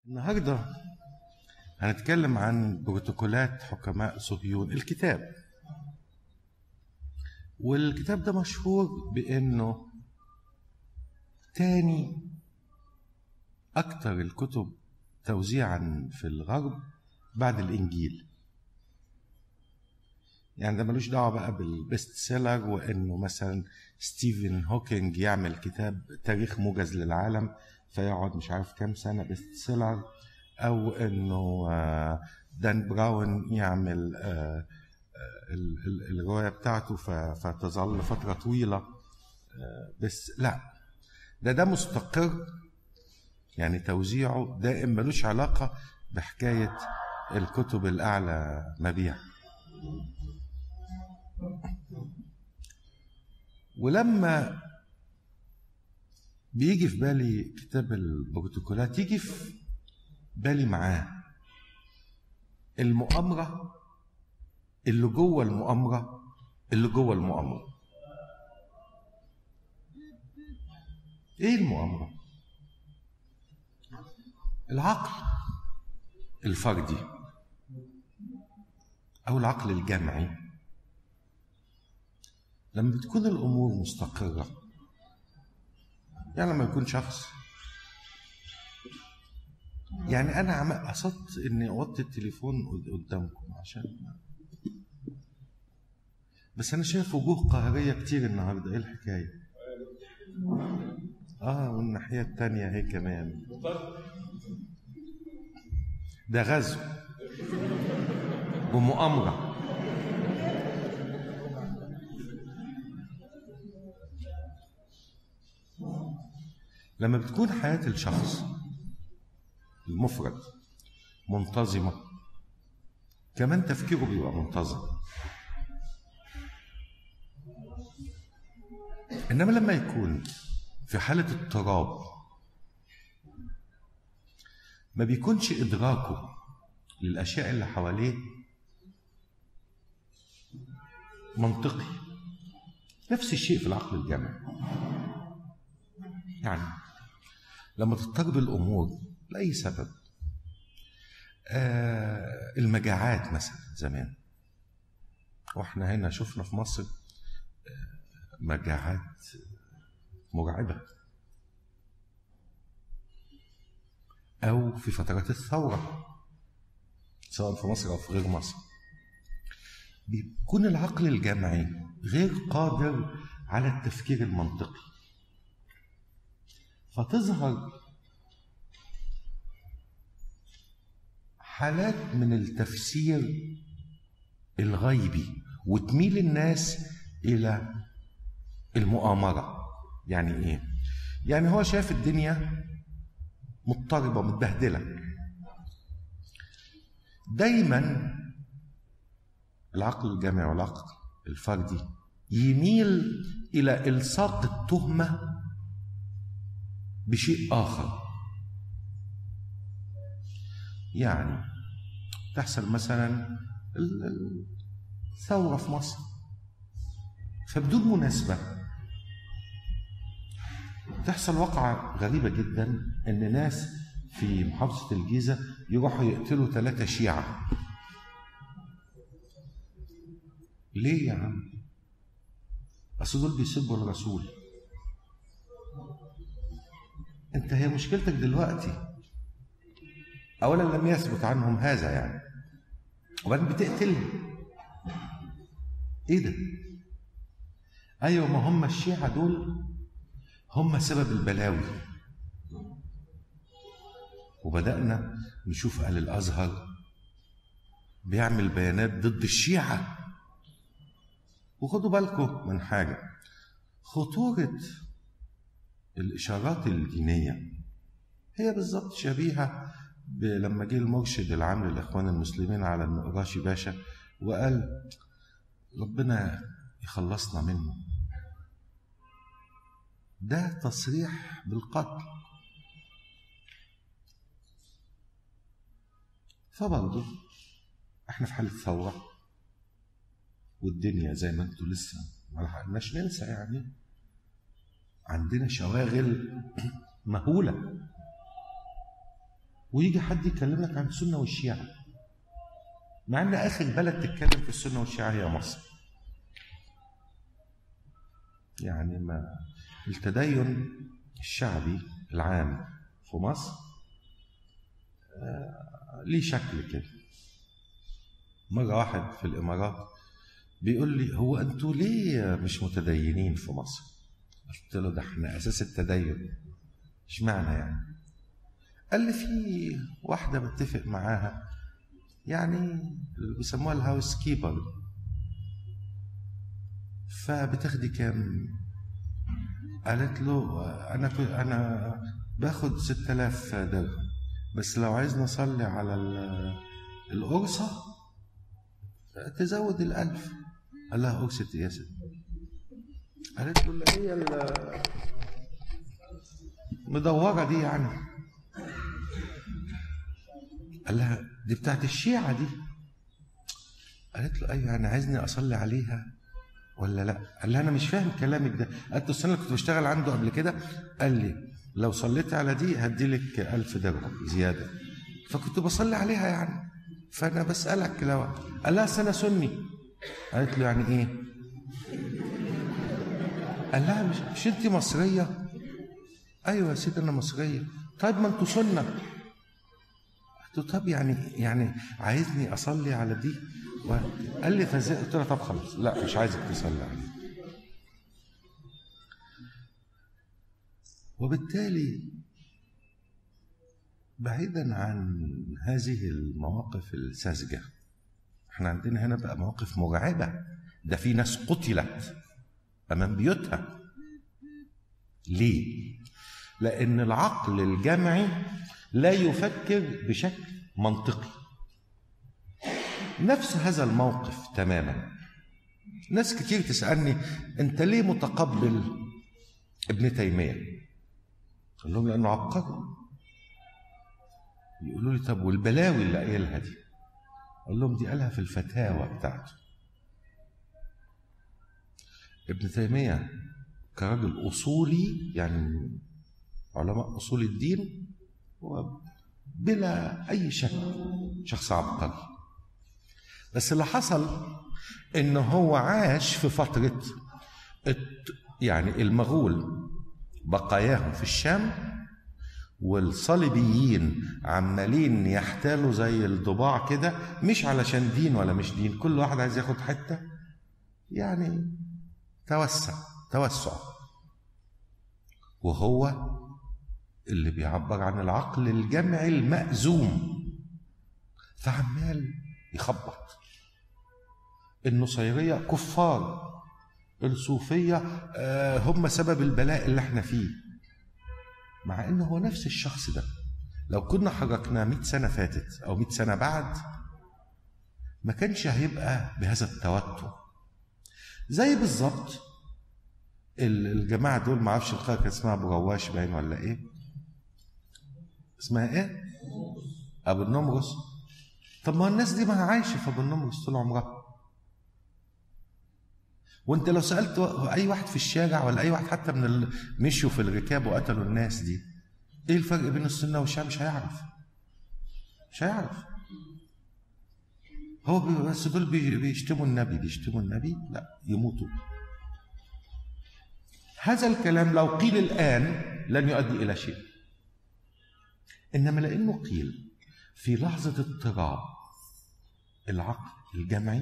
النهارده هنتكلم عن بروتوكولات حكماء صهيون الكتاب والكتاب ده مشهور بانه تاني اكتر الكتب توزيعا في الغرب بعد الانجيل يعني ده ملوش دعوه بقى بالبيست سيلر وانه مثلا ستيفن هوكينج يعمل كتاب تاريخ موجز للعالم فيقعد مش عارف كام سنه بيست سيلر او انه آه، دان براون يعمل آه، آه، ال- ال- الروايه بتاعته ف- فتظل فتره طويله آه، بس لا ده ده مستقر يعني توزيعه دائم ملوش علاقه بحكايه الكتب الاعلى مبيعا ولما بيجي في بالي كتاب البروتوكولات يجي في بالي معاه المؤامرة اللي جوه المؤامرة اللي جوه المؤامرة ايه المؤامرة؟ العقل الفردي او العقل الجمعي لما بتكون الامور مستقره يعني لما يكون شخص يعني انا عم قصدت اني اوطي التليفون قد- قدامكم عشان بس انا شايف وجوه قهريه كتير النهارده ايه الحكايه اه والناحيه التانية هي كمان ده غزو ومؤامره لما بتكون حياة الشخص المفرد منتظمة كمان تفكيره بيبقى منتظم إنما لما يكون في حالة اضطراب ما بيكونش إدراكه للأشياء اللي حواليه منطقي نفس الشيء في العقل الجمعي يعني لما تضطرب الامور لاي سبب آه المجاعات مثلا زمان واحنا هنا شفنا في مصر آه مجاعات مرعبه او في فترات الثوره سواء في مصر او في غير مصر بيكون العقل الجمعي غير قادر على التفكير المنطقي فتظهر حالات من التفسير الغيبي وتميل الناس الى المؤامره يعني ايه يعني هو شايف الدنيا مضطربه متبهدله دايما العقل الجمعي والعقل الفردي يميل الى الصاق التهمه بشيء آخر يعني تحصل مثلا ال- ال- ثورة في مصر فبدون مناسبة تحصل وقعة غريبة جدا إن ناس في محافظة الجيزة يروحوا يقتلوا ثلاثة شيعة ليه يا عم؟ أصل دول بيسبوا الرسول انت هي مشكلتك دلوقتي اولا لم يثبت عنهم هذا يعني وبعدين بتقتلهم ايه ده ايوه ما هم الشيعة دول هم سبب البلاوي وبدأنا نشوف آل الأزهر بيعمل بيانات ضد الشيعة وخدوا بالكم من حاجة خطورة الإشارات الدينية هي بالظبط شبيهة ب- لما جه المرشد العام للإخوان المسلمين على النقراشي باشا وقال ربنا يخلصنا منه ده تصريح بالقتل فبرضه احنا في حالة ثورة والدنيا زي ما انتوا لسه ما لحقناش ننسى يعني عندنا شواغل مهولة ويجي حد يكلمك عن السنه والشيعه مع ان اخر بلد تتكلم في السنه والشيعه هي مصر يعني ما التدين الشعبي العام في مصر آه، ليه شكل كده مرة واحد في الإمارات بيقول لي هو أنتوا ليه مش متدينين في مصر؟ قلت له ده احنا أساس التدين اشمعنى يعني؟ قال لي في واحدة بتفق معاها يعني اللي بيسموها الهاوس كيبر فبتاخدي كام قالت له انا انا باخد 6000 درهم بس لو عايز نصلي على القرصة تزود الألف قال لها قرصة إيه يا ست قالت له اللي هي المدورة دي يعني قال لها دي بتاعت الشيعة دي قالت له أيوة أنا عايزني أصلي عليها ولا لا قال لها انا مش فاهم كلامك ده قالت له السنه اللي كنت بشتغل عنده قبل كده قال لي لو صليت على دي هدي لك ألف درهم زياده فكنت بصلي عليها يعني فانا بسالك لو قال لها انا سني قالت له يعني ايه قال لها مش, مش انت مصريه ايوه يا سيدي انا مصريه طيب ما انتوا سنه قلت له طب يعني يعني عايزني اصلي على دي قال لي فزي قلت له طب خلاص لا مش عايزك تصلي عليه وبالتالي بعيدا عن هذه المواقف الساذجه احنا عندنا هنا بقى مواقف مرعبه ده في ناس قتلت امام بيوتها ليه لان العقل الجمعي لا يفكر بشكل منطقي نفس هذا الموقف تماما ناس كتير تسألني أنت ليه متقبل ابن تيمية قال لهم لأنه عبقري يقولوا لي طب والبلاوي اللي قايلها دي قال لهم دي قالها في الفتاوى بتاعته ابن تيمية كراجل أصولي يعني علماء أصول الدين هو بلا أي شك شخص عبقري بس اللي حصل ان هو عاش في فتره يعني المغول بقاياهم في الشام والصليبيين عمالين يحتالوا زي الضباع كده مش علشان دين ولا مش دين كل واحد عايز ياخد حته يعني توسع توسع وهو اللي بيعبر عن العقل الجمعي المأزوم فعمال يخبط النصيرية كفار الصوفية آه، هم سبب البلاء اللي احنا فيه مع انه هو نفس الشخص ده لو كنا حركناه 100 سنة فاتت او 100 سنة بعد ما كانش هيبقى بهذا التوتر زي بالظبط الجماعة دول ما اعرفش القرية كانت اسمها ابو رواش باين ولا ايه اسمها ايه ابو النمرس طب ما الناس دي ما عايشه في ابو النمرس طول عمرها وانت لو سالت اي واحد في الشارع ولا اي واحد حتى من اللي مشوا في الركاب وقتلوا الناس دي ايه الفرق بين السنه والشيعه مش هيعرف مش هيعرف هو بس دول بيشتموا النبي بيشتموا النبي لا يموتوا هذا الكلام لو قيل الان لن يؤدي الى شيء انما لانه قيل في لحظه اضطراب العقل الجمعي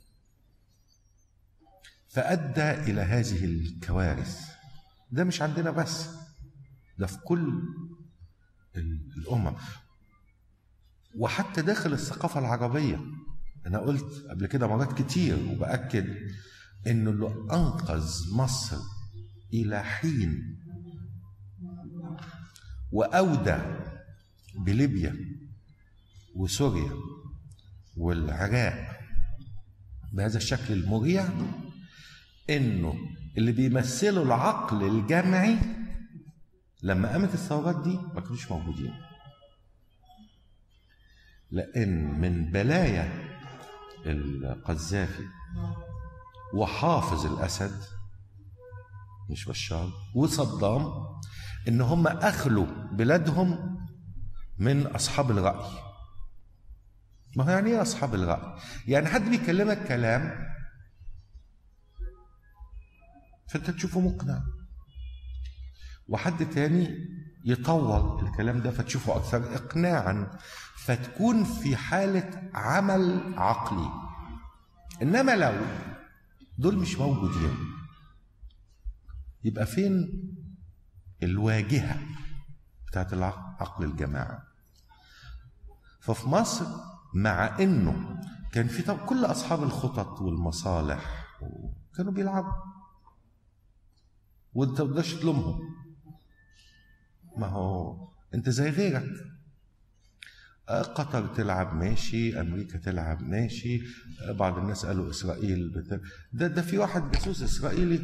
فأدى إلى هذه الكوارث ده مش عندنا بس ده في كل الأمم وحتى داخل الثقافة العربية أنا قلت قبل كده مرات كتير وبأكد إنه اللي أنقذ مصر إلى حين وأودى بليبيا وسوريا والعراق بهذا الشكل المريع انه اللي بيمثلوا العقل الجمعي لما قامت الثورات دي ما كانوش موجودين لان من بلايا القذافي وحافظ الاسد مش بشار وصدام ان هم اخلوا بلادهم من اصحاب الراي ما هو يعني ايه اصحاب الراي يعني حد بيكلمك كلام فانت تشوفه مقنع وحد تاني يطور الكلام ده فتشوفه اكثر اقناعا فتكون في حاله عمل عقلي انما لو دول مش موجودين يبقى فين الواجهه بتاعت العقل الجماعي ففي مصر مع انه كان في طب كل اصحاب الخطط والمصالح كانوا بيلعبوا وانت ما تقدرش تلومهم ما هو انت زي غيرك قطر تلعب ماشي امريكا تلعب ماشي بعض الناس قالوا اسرائيل بت... ده ده في واحد جاسوس اسرائيلي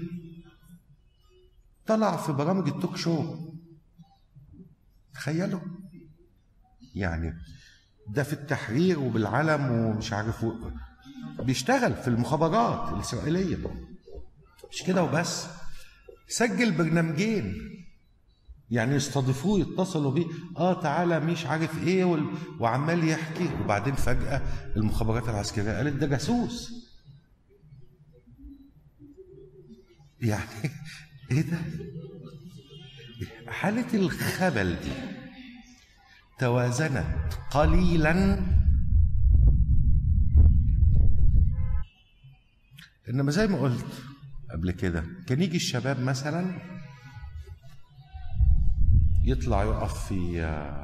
طلع في برامج التوك شو تخيلوا يعني ده في التحرير وبالعلم ومش عارف و... بيشتغل في المخابرات الاسرائيليه مش كده وبس سجل برنامجين يعني يستضيفوه يتصلوا بيه اه تعالى مش عارف ايه وال... وعمال يحكي وبعدين فجاه المخابرات العسكريه قالت ده جاسوس يعني ايه ده حاله الخبل دي توازنت قليلا انما زي ما قلت قبل كده كان يجي الشباب مثلا يطلع يقف في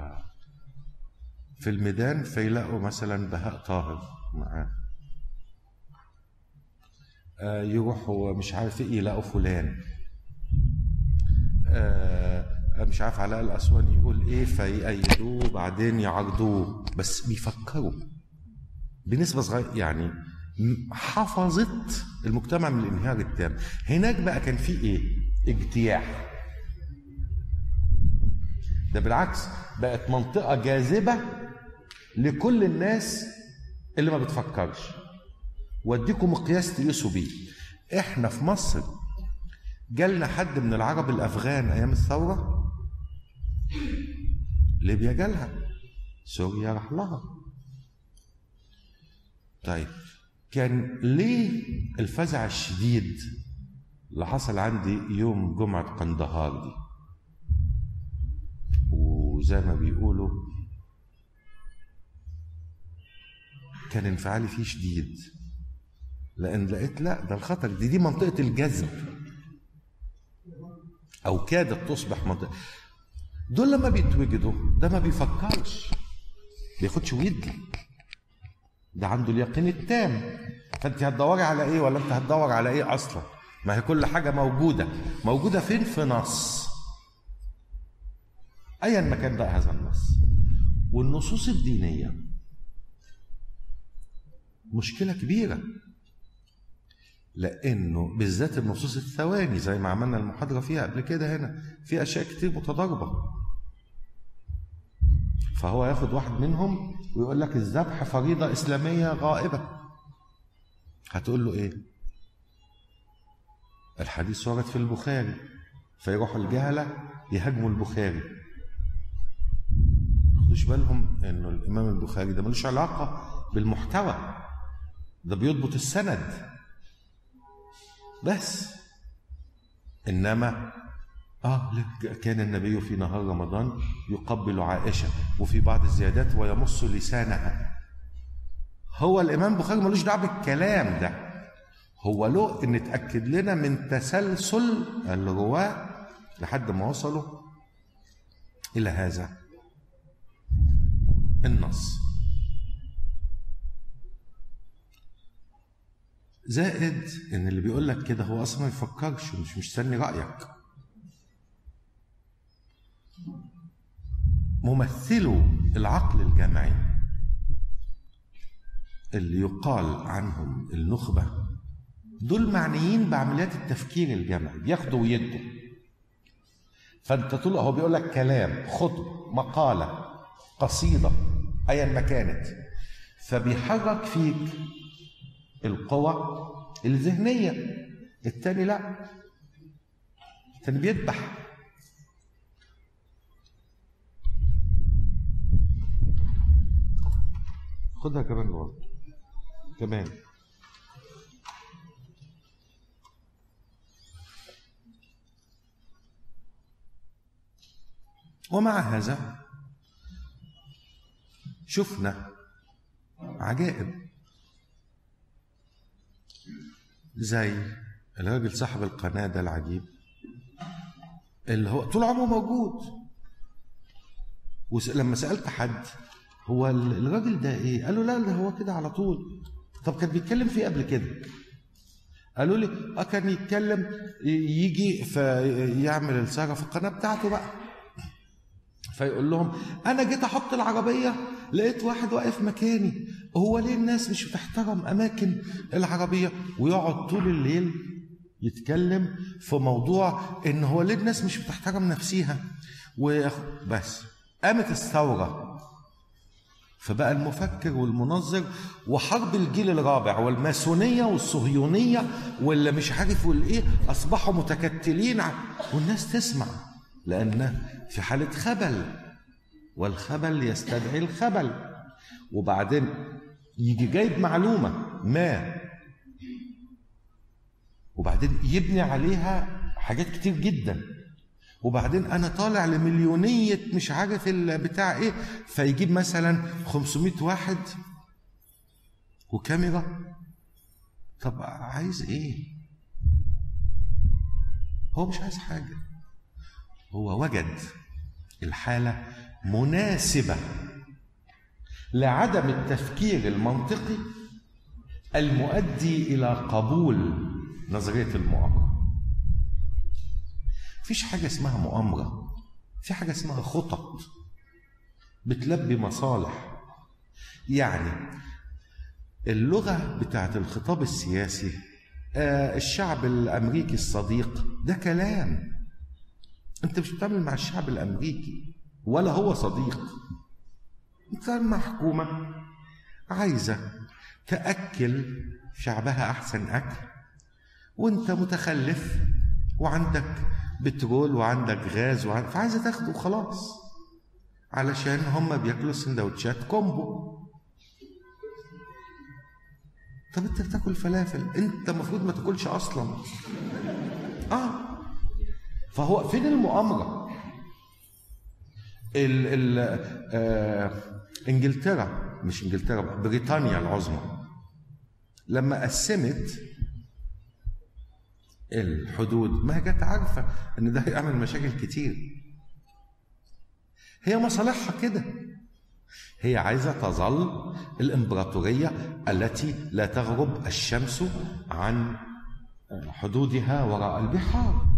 في الميدان فيلاقوا مثلا بهاء طاهر معاه يروحوا مش عارف ايه يلاقوا فلان مش عارف علاء الاسواني يقول ايه فيأيدوه وبعدين يعرضوه بس بيفكروا بنسبه صغيره يعني حفظت المجتمع من الانهيار التام هناك بقى كان في ايه اجتياح ده بالعكس بقت منطقه جاذبه لكل الناس اللي ما بتفكرش واديكم مقياس تقيسوا بيه احنا في مصر جالنا حد من العرب الافغان ايام الثوره ليبيا جالها سوريا راح لها طيب كان ليه الفزع الشديد اللي حصل عندي يوم جمعة قندهار دي وزي ما بيقولوا كان انفعالي فيه شديد لان لقيت لا ده الخطر دي دي منطقة الجذب او كادت تصبح منطقة دول لما بيتوجدوا ده ما بيفكرش بياخدش ويدي ده عنده اليقين التام فانت هتدوري على ايه ولا انت هتدور على ايه اصلا ما هي كل حاجه موجوده موجوده فين في نص ايا ما كان بقى هذا النص والنصوص الدينيه مشكله كبيره لانه بالذات النصوص الثواني زي ما عملنا المحاضره فيها قبل كده هنا في اشياء كتير متضاربه فهو ياخد واحد منهم ويقول لك الذبح فريضه اسلاميه غائبه هتقول له ايه الحديث ورد في البخاري فيروح الجهله يهاجموا البخاري خدوش بالهم انه الامام البخاري ده ملوش علاقه بالمحتوى ده بيضبط السند بس انما اه كان النبي في نهار رمضان يقبل عائشه وفي بعض الزيادات ويمص لسانها هو الامام البخاري ملوش دعوه بالكلام ده هو له ان اتاكد لنا من تسلسل الرواه لحد ما وصلوا الى هذا النص زائد ان اللي بيقول لك كده هو اصلا ما يفكرش ومش مستني رايك ممثلو العقل الجمعي اللي يقال عنهم النخبه دول معنيين بعمليات التفكير الجمعي بياخدوا ويدوا فانت طول هو بيقول لك كلام خطب مقاله قصيده ايا ما كانت فبيحرك فيك القوى الذهنيه التاني لا التاني بيذبح خدها كمان لورا كمان ومع هذا شفنا عجائب زي الراجل صاحب القناة ده العجيب اللي هو طول عمره موجود ولما سألت حد هو الراجل ده ايه؟ قالوا لا ده هو كده على طول طب كان بيتكلم فيه قبل كده قالوا لي اه كان يتكلم يجي فيعمل السهرة في القناة بتاعته بقى فيقول لهم انا جيت احط العربيه لقيت واحد واقف مكاني هو ليه الناس مش بتحترم اماكن العربيه ويقعد طول الليل يتكلم في موضوع ان هو ليه الناس مش بتحترم نفسيها وبس قامت الثوره فبقى المفكر والمنظر وحرب الجيل الرابع والماسونيه والصهيونيه واللي مش عارف والايه اصبحوا متكتلين والناس تسمع لان في حاله خبل والخبل يستدعي الخبل وبعدين يجي جايب معلومه ما وبعدين يبني عليها حاجات كتير جدا وبعدين انا طالع لمليونيه مش عارف بتاع ايه فيجيب مثلا 500 واحد وكاميرا طب عايز ايه هو مش عايز حاجه هو وجد الحاله مناسبه لعدم التفكير المنطقي المؤدي الى قبول نظريه المؤامره مفيش حاجه اسمها مؤامره في حاجه اسمها خطط بتلبي مصالح يعني اللغه بتاعت الخطاب السياسي آه الشعب الامريكي الصديق ده كلام انت مش بتعمل مع الشعب الامريكي ولا هو صديق انت مع حكومه عايزه تاكل شعبها احسن اكل وانت متخلف وعندك بترول وعندك غاز وعندك فعايزه تاخده وخلاص علشان هم بياكلوا سندوتشات كومبو طب انت بتاكل فلافل انت المفروض ما تاكلش اصلا اه فهو فين المؤامره ال ال آه انجلترا مش انجلترا بريطانيا العظمى لما قسمت الحدود ما جت عارفه ان ده هيعمل مشاكل كتير هي مصالحها كده هي عايزه تظل الامبراطوريه التي لا تغرب الشمس عن حدودها وراء البحار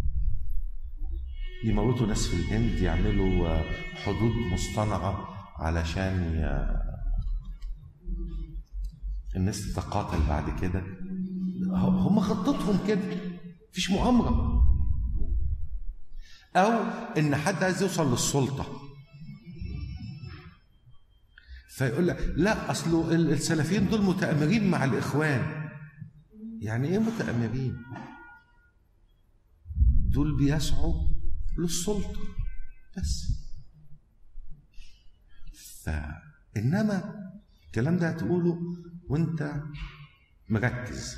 يموتوا ناس في الهند يعملوا حدود مصطنعه علشان الناس تتقاتل بعد كده هم خطتهم كده مفيش مؤامرة أو إن حد عايز يوصل للسلطة فيقول لك لا أصله السلفيين دول متآمرين مع الإخوان يعني إيه متآمرين؟ دول بيسعوا للسلطة بس فإنما الكلام ده هتقوله وأنت مركز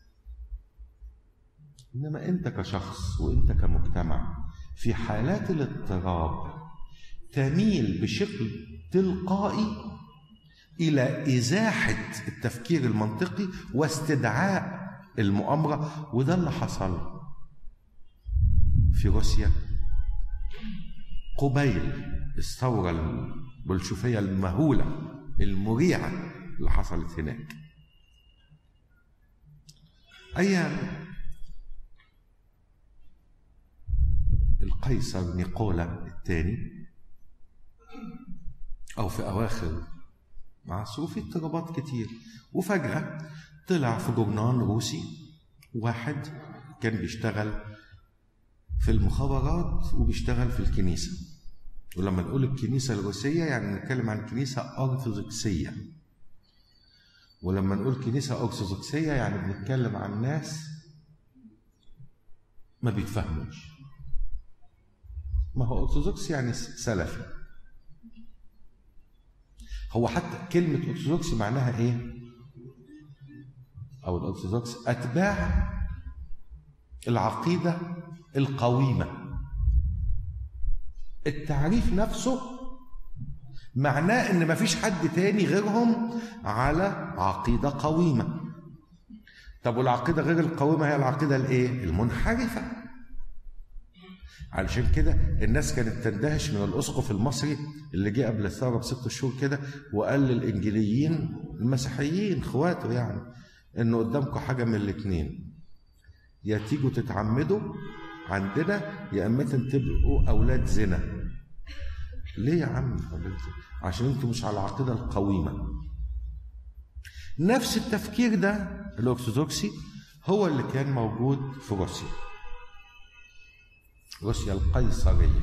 انما انت كشخص وانت كمجتمع في حالات الاضطراب تميل بشكل تلقائي الى ازاحه التفكير المنطقي واستدعاء المؤامره وده اللي حصل في روسيا قبيل الثوره البلشفيه المهوله المريعه اللي حصلت هناك ايام القيصر نيقولا الثاني أو في أواخر عصره في اضطرابات كتير وفجأة طلع في جورنال روسي واحد كان بيشتغل في المخابرات وبيشتغل في الكنيسة ولما نقول الكنيسة الروسية يعني نتكلم عن كنيسة أرثوذكسية ولما نقول كنيسة أرثوذكسية يعني بنتكلم عن ناس ما بيتفهموش ما هو أرثوذكس يعني سلفي هو حتى كلمة أرثوذكس معناها إيه؟ أو الأرثوذكس أتباع العقيدة القويمة التعريف نفسه معناه ان مفيش حد تاني غيرهم على عقيدة قويمة طب والعقيدة غير القويمة هي العقيدة الايه المنحرفة علشان كده الناس كانت تندهش من الاسقف المصري اللي جه قبل الثوره بست شهور كده وقال للانجيليين المسيحيين اخواته يعني انه قدامكم حاجه من الاثنين يا تيجوا تتعمدوا عندنا يا اما تبقوا اولاد زنا ليه يا عم حضرتك عشان انتوا مش على العقيده القويمه نفس التفكير ده الارثوذكسي هو اللي كان موجود في روسيا روسيا القيصريه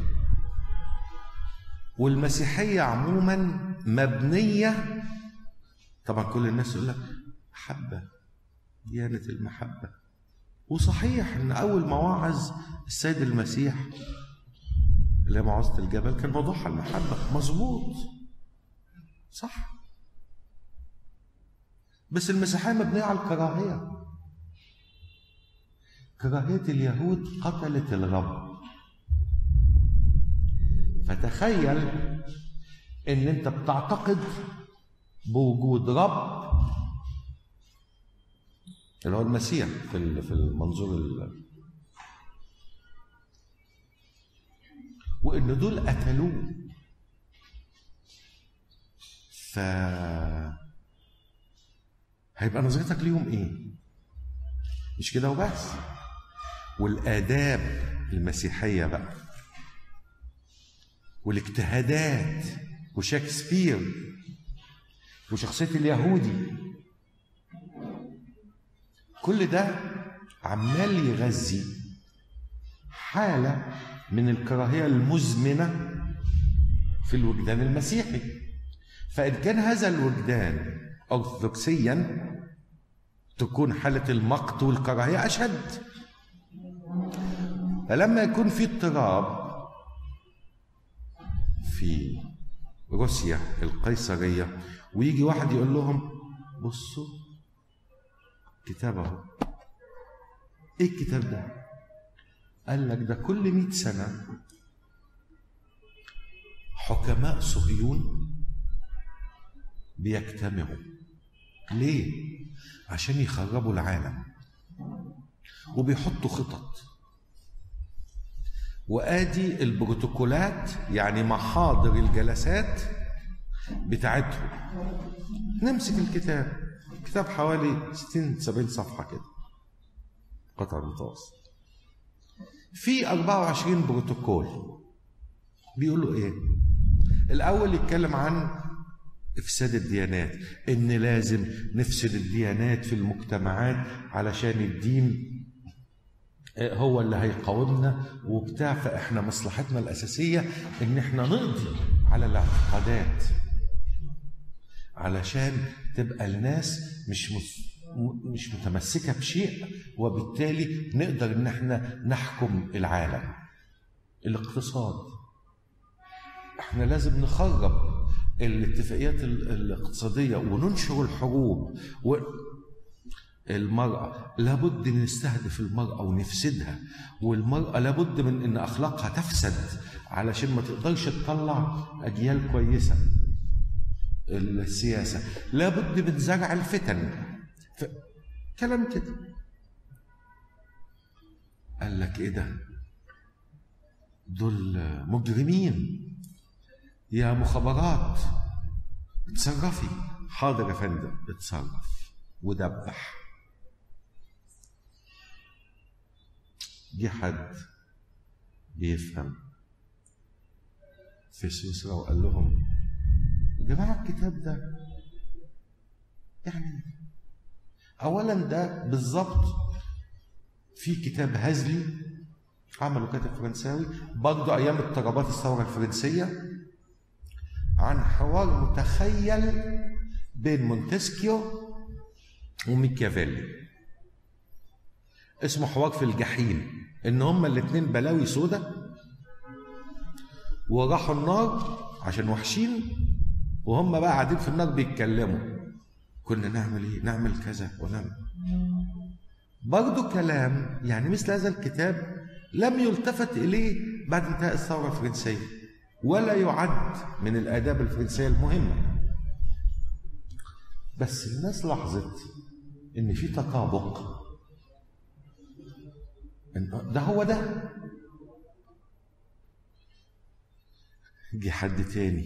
والمسيحيه عموما مبنيه طبعا كل الناس يقول لك محبه ديانه المحبه وصحيح ان اول ما وعظ السيد المسيح اللي هي موعظه الجبل كان موضوعها المحبه مظبوط صح بس المسيحيه مبنيه على الكراهيه كراهيه اليهود قتلت الرب فتخيل ان انت بتعتقد بوجود رب اللي هو المسيح في في المنظور ال... وان دول قتلوه ف هيبقى نظرتك ليهم ايه مش كده وبس والاداب المسيحيه بقى والاجتهادات وشكسبير وشخصيه اليهودي كل ده عمال يغذي حاله من الكراهيه المزمنه في الوجدان المسيحي فان كان هذا الوجدان ارثوذكسيا تكون حاله المقت والكراهيه اشد فلما يكون في اضطراب في روسيا القيصريه ويجي واحد يقول لهم بصوا كتاب اهو ايه الكتاب ده قال لك ده كل مئة سنة حكماء صهيون بيجتمعوا ليه؟ عشان يخربوا العالم وبيحطوا خطط وادي البروتوكولات يعني محاضر الجلسات بتاعتهم نمسك الكتاب كتاب حوالي 60 70 صفحه كده قطع المتوسط في 24 بروتوكول بيقولوا ايه الاول يتكلم عن افساد الديانات ان لازم نفسد الديانات في المجتمعات علشان الدين هو اللي هيقاومنا وبتاع فاحنا مصلحتنا الاساسيه ان احنا نقضي على الاعتقادات علشان تبقى الناس مش مش متمسكه بشيء وبالتالي نقدر ان احنا نحكم العالم الاقتصاد احنا لازم نخرب الاتفاقيات الاقتصاديه وننشر الحروب و المرأة لابد ان نستهدف المرأة ونفسدها والمرأة لابد من ان اخلاقها تفسد علشان ما تقدرش تطلع اجيال كويسة السياسة لابد من زرع الفتن ف... كلام كده قال لك ايه ده دول مجرمين يا مخابرات اتصرفي حاضر يا فندم اتصرف ودبح جه حد بيفهم في سويسرا وقال لهم يا جماعه الكتاب ده يعني اولا ده بالظبط في كتاب هزلي عمله كاتب فرنساوي برضه ايام اضطرابات الثوره الفرنسيه عن حوار متخيل بين مونتسكيو وميكافيلي اسمه حوار في الجحيم ان هما الاثنين بلاوي سودة وراحوا النار عشان وحشين وهم بقى قاعدين في النار بيتكلموا كنا نعمل ايه نعمل كذا ونعمل برضه كلام يعني مثل هذا الكتاب لم يلتفت اليه بعد انتهاء الثوره الفرنسيه ولا يعد من الاداب الفرنسيه المهمه بس الناس لاحظت ان في تطابق ده هو ده جه حد تاني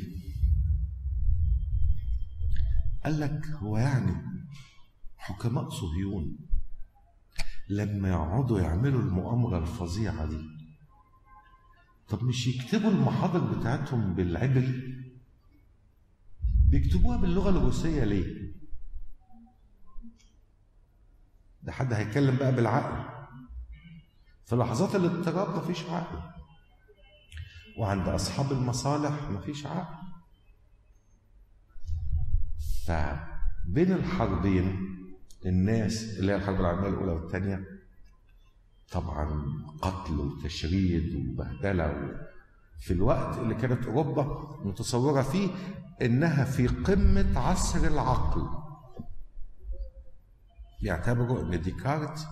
قال لك هو يعني حكماء صهيون لما يقعدوا يعملوا المؤامرة الفظيعة دي طب مش يكتبوا المحاضر بتاعتهم بالعبري بيكتبوها باللغة الروسية ليه؟ ده حد هيتكلم بقى بالعقل في لحظات الاضطراب مفيش عقل وعند أصحاب المصالح مفيش عقل فبين الحربين الناس اللي هي الحرب العالمية الأولى والثانية طبعا قتل وتشريد وبهدلة في الوقت اللي كانت أوروبا متصورة فيه إنها في قمة عصر العقل يعتبروا إن ديكارت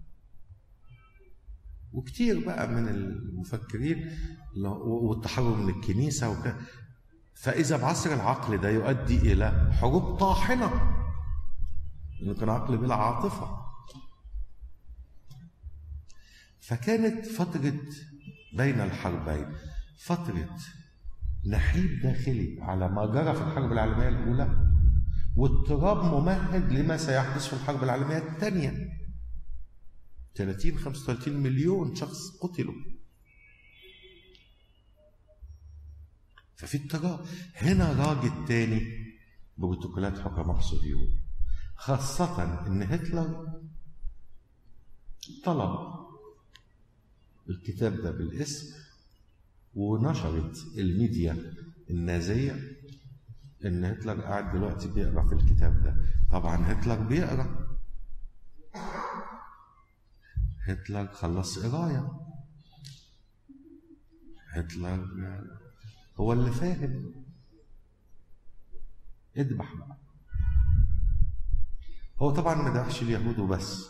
وكتير بقى من المفكرين والتحرر من الكنيسة وكده فإذا بعصر العقل ده يؤدي إلى حروب طاحنة إنه كان عقل بلا عاطفة فكانت فترة بين الحربين فترة نحيب داخلي على ما جرى في الحرب العالمية الأولى واضطراب ممهد لما سيحدث في الحرب العالمية الثانية 30 35 مليون شخص قتلوا ففي اضطراب هنا راجل تاني بروتوكولات حكماء صهيون خاصة إن هتلر طلب الكتاب ده بالاسم ونشرت الميديا النازية إن هتلر قاعد دلوقتي بيقرا في الكتاب ده طبعا هتلر بيقرا هتلر خلص قراية هتلر هو اللي فاهم اذبح بقى هو طبعا ما ذبحش اليهود وبس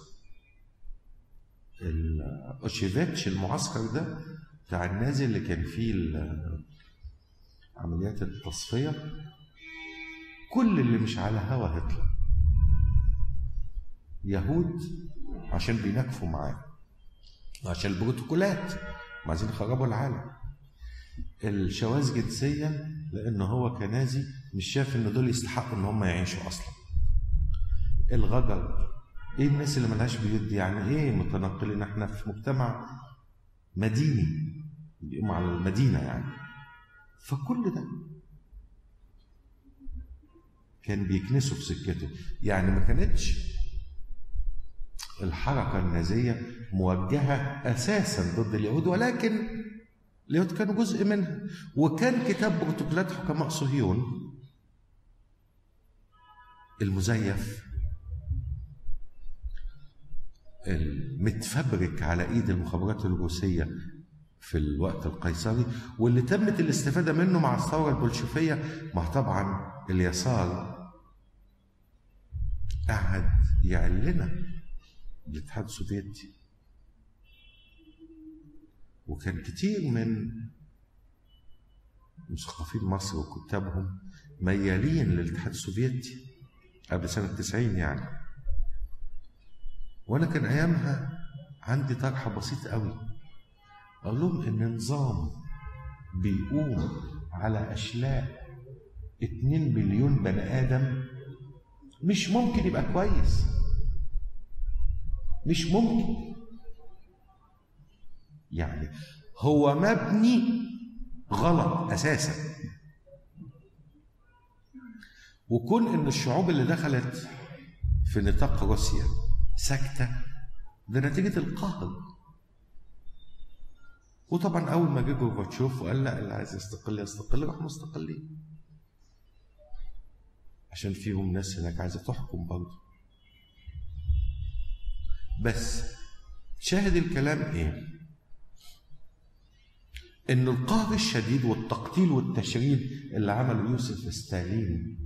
اوشيفيتش المعسكر ده بتاع النازي اللي كان فيه عمليات التصفيه كل اللي مش على هوا هتلر يهود عشان بينكفوا معاه عشان البروتوكولات عايزين يخربوا العالم الشواذ جنسيا لان هو كنازي مش شايف ان دول يستحقوا ان هم يعيشوا اصلا الغدر ايه الناس اللي ملهاش بيوت دي يعني ايه متنقلين احنا في مجتمع مديني بيقوموا على المدينه يعني فكل ده كان بيكنسوا في سكته يعني ما كانتش الحركة النازية موجهة أساسا ضد اليهود ولكن اليهود كانوا جزء منها وكان كتاب بروتوكولات حكماء صهيون المزيف المتفبرك على ايد المخابرات الروسيه في الوقت القيصري واللي تمت الاستفاده منه مع الثوره البولشفيه ما طبعا اليسار قعد يعلنا الاتحاد السوفيتي وكان كتير من مثقفين مصر وكتابهم ميالين للاتحاد السوفيتي قبل سنة 90 يعني وأنا كان أيامها عندي طرح بسيط قوي أقول لهم إن نظام بيقوم على أشلاء 2 مليون بني آدم مش ممكن يبقى كويس مش ممكن يعني هو مبني غلط اساسا وكون ان الشعوب اللي دخلت في نطاق روسيا ساكته ده نتيجه القهر وطبعا اول ما جه جورباتشوف وقال لا اللي عايز يستقل يستقل راح مستقلين عشان فيهم ناس هناك عايزه تحكم برضه بس شاهد الكلام ايه ان القهر الشديد والتقتيل والتشريد اللي عمله يوسف ستالين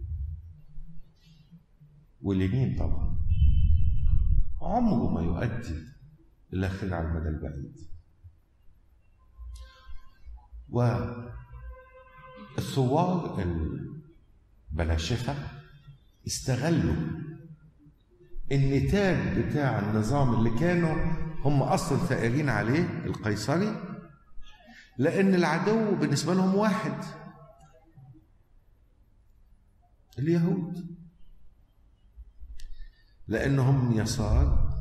ولينين طبعا عمره ما يؤدي الى خير على المدى البعيد والثوار البلاشفة استغلوا النتاج بتاع النظام اللي كانوا هم اصلا ثائرين عليه القيصري لان العدو بالنسبه لهم واحد اليهود لانهم يسار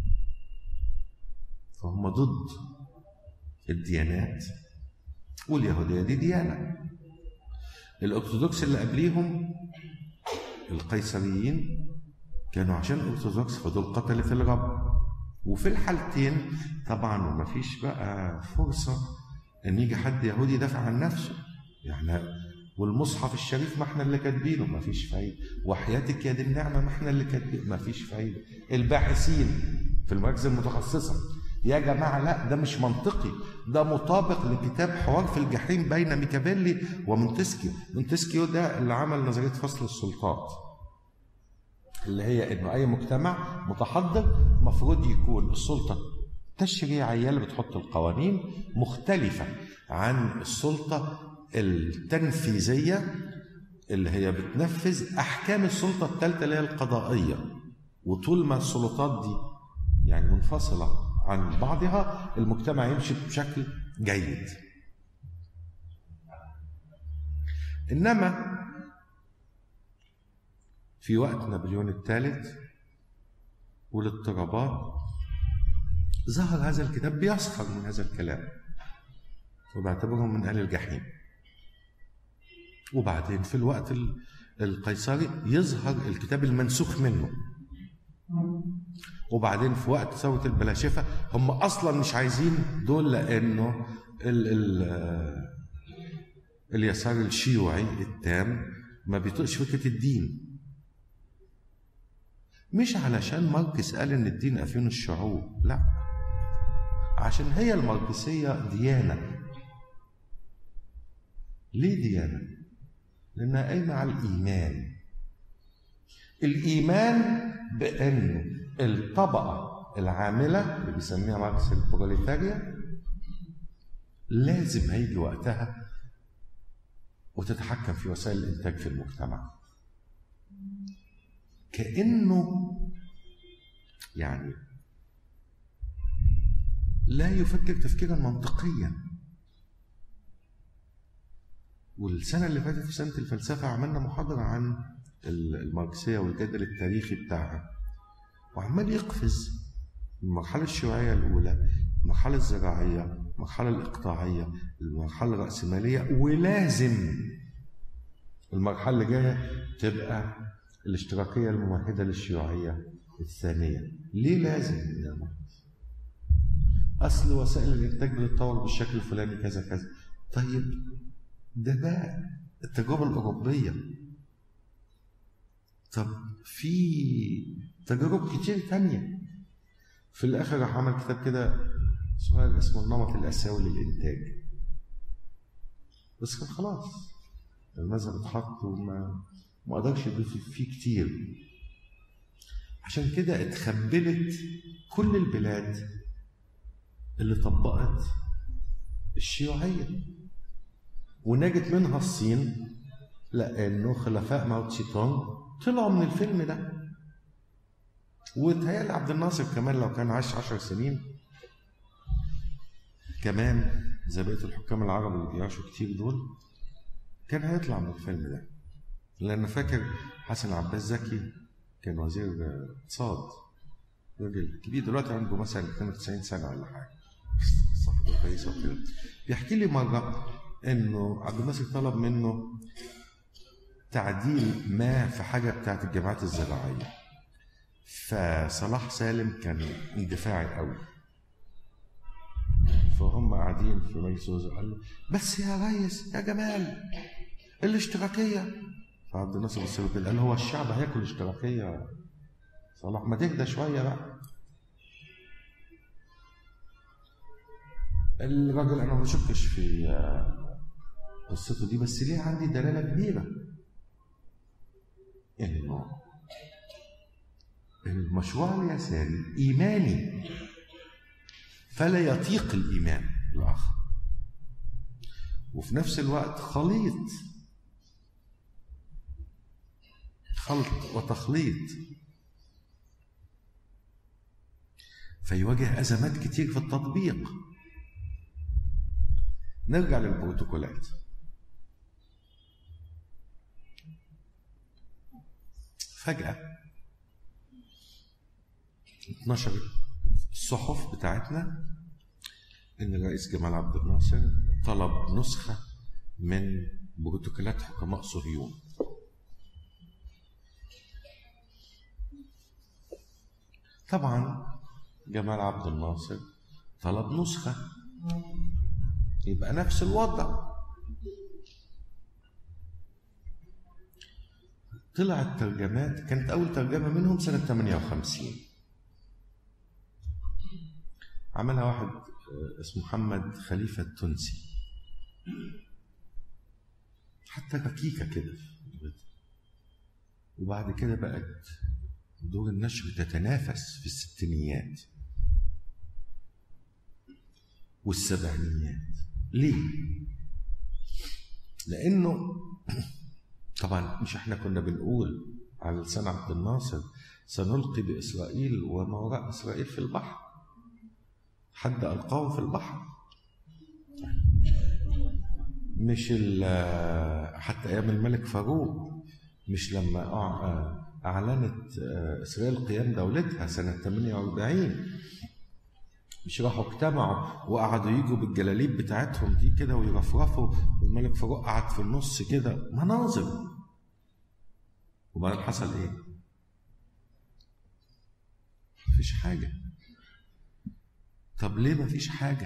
فهم ضد الديانات واليهوديه دي ديانه الارثوذكس اللي قبليهم القيصريين كانوا عشان ارثوذكس فدول قتلة الرب وفي الحالتين طبعا ما فيش بقى فرصة ان يجي حد يهودي يدافع عن نفسه يعني والمصحف الشريف ما احنا اللي كاتبينه ما فيش فايدة وحياتك يا دي النعمة ما احنا اللي كاتبينه ما فيش فايدة الباحثين في المراكز المتخصصة يا جماعة لا ده مش منطقي ده مطابق لكتاب حوار في الجحيم بين ميكافيلي ومونتسكيو مونتسكيو ده اللي عمل نظرية فصل السلطات اللي هي انه اي مجتمع متحضر مفروض يكون السلطة التشريعية اللي بتحط القوانين مختلفة عن السلطة التنفيذية اللي هي بتنفذ احكام السلطة الثالثة اللي هي القضائية وطول ما السلطات دي يعني منفصلة عن بعضها المجتمع يمشي بشكل جيد انما في وقت نابليون الثالث والاضطرابات ظهر هذا الكتاب بيسخر من هذا الكلام وبيعتبرهم من اهل الجحيم وبعدين في الوقت القيصري يظهر الكتاب المنسوخ منه وبعدين في وقت ثورة البلاشفة هم أصلا مش عايزين دول لأنه ال ال اليسار الشيوعي التام ما بيطقش فكرة الدين مش علشان ماركس قال ان الدين افين الشعوب لا عشان هي الماركسية ديانة ليه ديانة؟ لأنها قايمة على الإيمان الإيمان بأنه الطبقة العاملة اللي بيسميها ماركس البروليتاريا لازم هيجي وقتها وتتحكم في وسائل الإنتاج في المجتمع كأنه يعني لا يفكر تفكيرا منطقيا والسنة اللي فاتت في سنة الفلسفة عملنا محاضرة عن الماركسية والجدل التاريخي بتاعها وعمال يقفز المرحلة الشيوعية الأولى المرحلة الزراعية المرحلة الإقطاعية المرحلة الرأسمالية ولازم المرحلة اللي جاية تبقى الاشتراكية الممهدة للشيوعية الثانية ليه لازم يا مهندس أصل وسائل الإنتاج بتتطور بالشكل الفلاني كذا كذا طيب ده بقى التجربة الأوروبية طب في تجارب كتير تانية في الآخر راح عمل كتاب كده صغير اسمه النمط الآسيوي للإنتاج بس كان خلاص المذهب اتحط وما ما قدرش يضيف فيه كتير عشان كده اتخبلت كل البلاد اللي طبقت الشيوعية ونجت منها الصين لأنه خلفاء ماو تسي تونغ طلعوا من الفيلم ده وتهيألي عبد الناصر كمان لو كان عاش عشر سنين كمان زي بقية الحكام العرب اللي بيعيشوا كتير دول كان هيطلع من الفيلم ده لأن فاكر حسن عباس زكي كان وزير اقتصاد راجل كبير دلوقتي عنده مثلا 92 سنة ولا حاجة صحته كويسة وكده بيحكي لي مرة إنه عبد الناصر طلب منه تعديل ما في حاجة بتاعت الجامعات الزراعية فصلاح سالم كان اندفاعي قوي فهم قاعدين في مجلس الوزراء قال له بس يا ريس يا جمال الاشتراكية فعبد الناصر بص له كده قال هو الشعب هياكل اشتراكية صلاح ما تهدى شوية بقى الراجل انا ما بشكش في آه، قصته دي بس ليه عندي دلاله كبيره انه المشروع اليساري ايماني فلا يطيق الايمان الاخر وفي نفس الوقت خليط خلط وتخليط فيواجه ازمات كتير في التطبيق نرجع للبروتوكولات فجأة اتنشر الصحف بتاعتنا ان الرئيس جمال عبد الناصر طلب نسخة من بروتوكولات حكماء صهيون طبعا جمال عبد الناصر طلب نسخة يبقى نفس الوضع طلعت ترجمات كانت أول ترجمة منهم سنة 58 عملها واحد آه، اسمه محمد خليفة التونسي حتى ركيكة كده وبعد كده بقت دور النشر تتنافس في الستينيات والسبعينيات ليه؟ لأنه طبعا مش احنا كنا بنقول على لسان عبد الناصر سنلقي بإسرائيل وما وراء إسرائيل في البحر حد ألقاه في البحر مش حتى أيام الملك فاروق مش لما أعلنت إسرائيل قيام دولتها سنة 48 مش راحوا اجتمعوا وقعدوا يجوا بالجلاليب بتاعتهم دي كده ويرفرفوا والملك فاروق قعد في النص كده مناظر وبعدين حصل ايه؟ مفيش حاجة طب ليه مفيش حاجة؟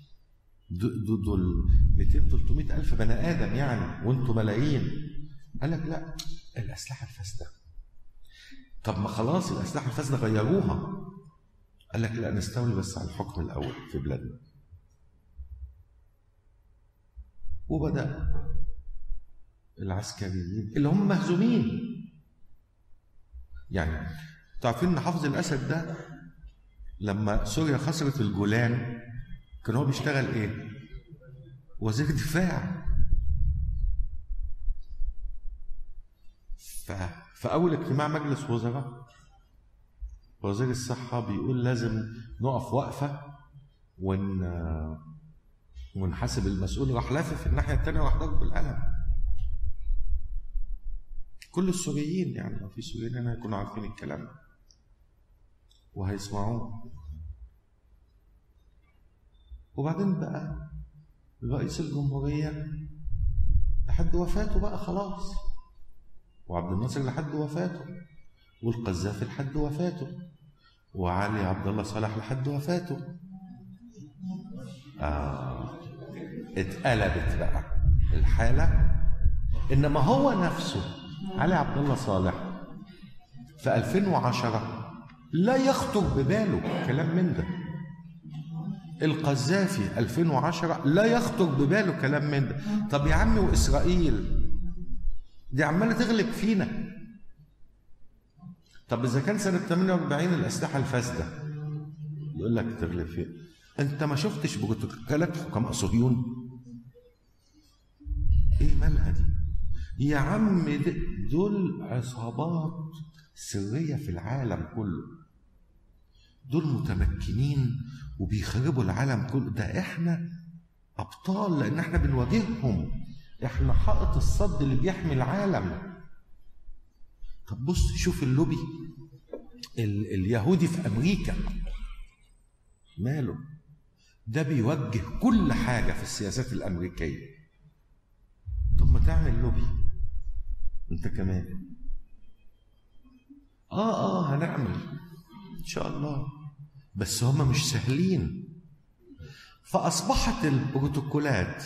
دول 200 300 ألف بني آدم يعني وأنتم ملايين قال لك لا الأسلحة الفاسدة طب ما خلاص الأسلحة الفاسدة غيروها قال لك لا نستولي بس على الحكم الأول في بلادنا وبدأ العسكريين اللي هم مهزومين يعني تعرفين ان حافظ الاسد ده لما سوريا خسرت الجولان كان هو بيشتغل ايه؟ وزير دفاع في اول اجتماع مجلس وزراء وزير الصحة بيقول لازم نقف وقفة ون ونحاسب المسؤول راح لافف الناحية التانية راح ضرب بالقلم كل السوريين يعني لو في سوريين هنا يكونوا عارفين الكلام ده وهيسمعوه وبعدين بقى رئيس الجمهورية لحد وفاته بقى خلاص وعبد الناصر لحد وفاته والقذافي لحد وفاته وعلي عبد الله صالح لحد وفاته آه اتقلبت بقى الحالة إنما هو نفسه علي عبد الله صالح في 2010 لا يخطر بباله كلام من ده القذافي 2010 لا يخطر بباله كلام من ده طب يا عمي وإسرائيل دي عمالة تغلب فينا طب اذا كان سنه 48 الاسلحه الفاسده يقول لك تغلب فين انت ما شفتش بروتوكولات حكماء صهيون ايه مالها دي يا عم دول عصابات سريه في العالم كله دول متمكنين وبيخربوا العالم كله ده احنا ابطال لان احنا بنواجههم احنا حائط الصد اللي بيحمي العالم طب بص شوف اللوبي ال اليهودي في امريكا ماله ده بيوجه كل حاجه في السياسات الامريكيه طب ما تعمل لوبي انت كمان اه اه هنعمل ان شاء الله بس هما مش سهلين فاصبحت البروتوكولات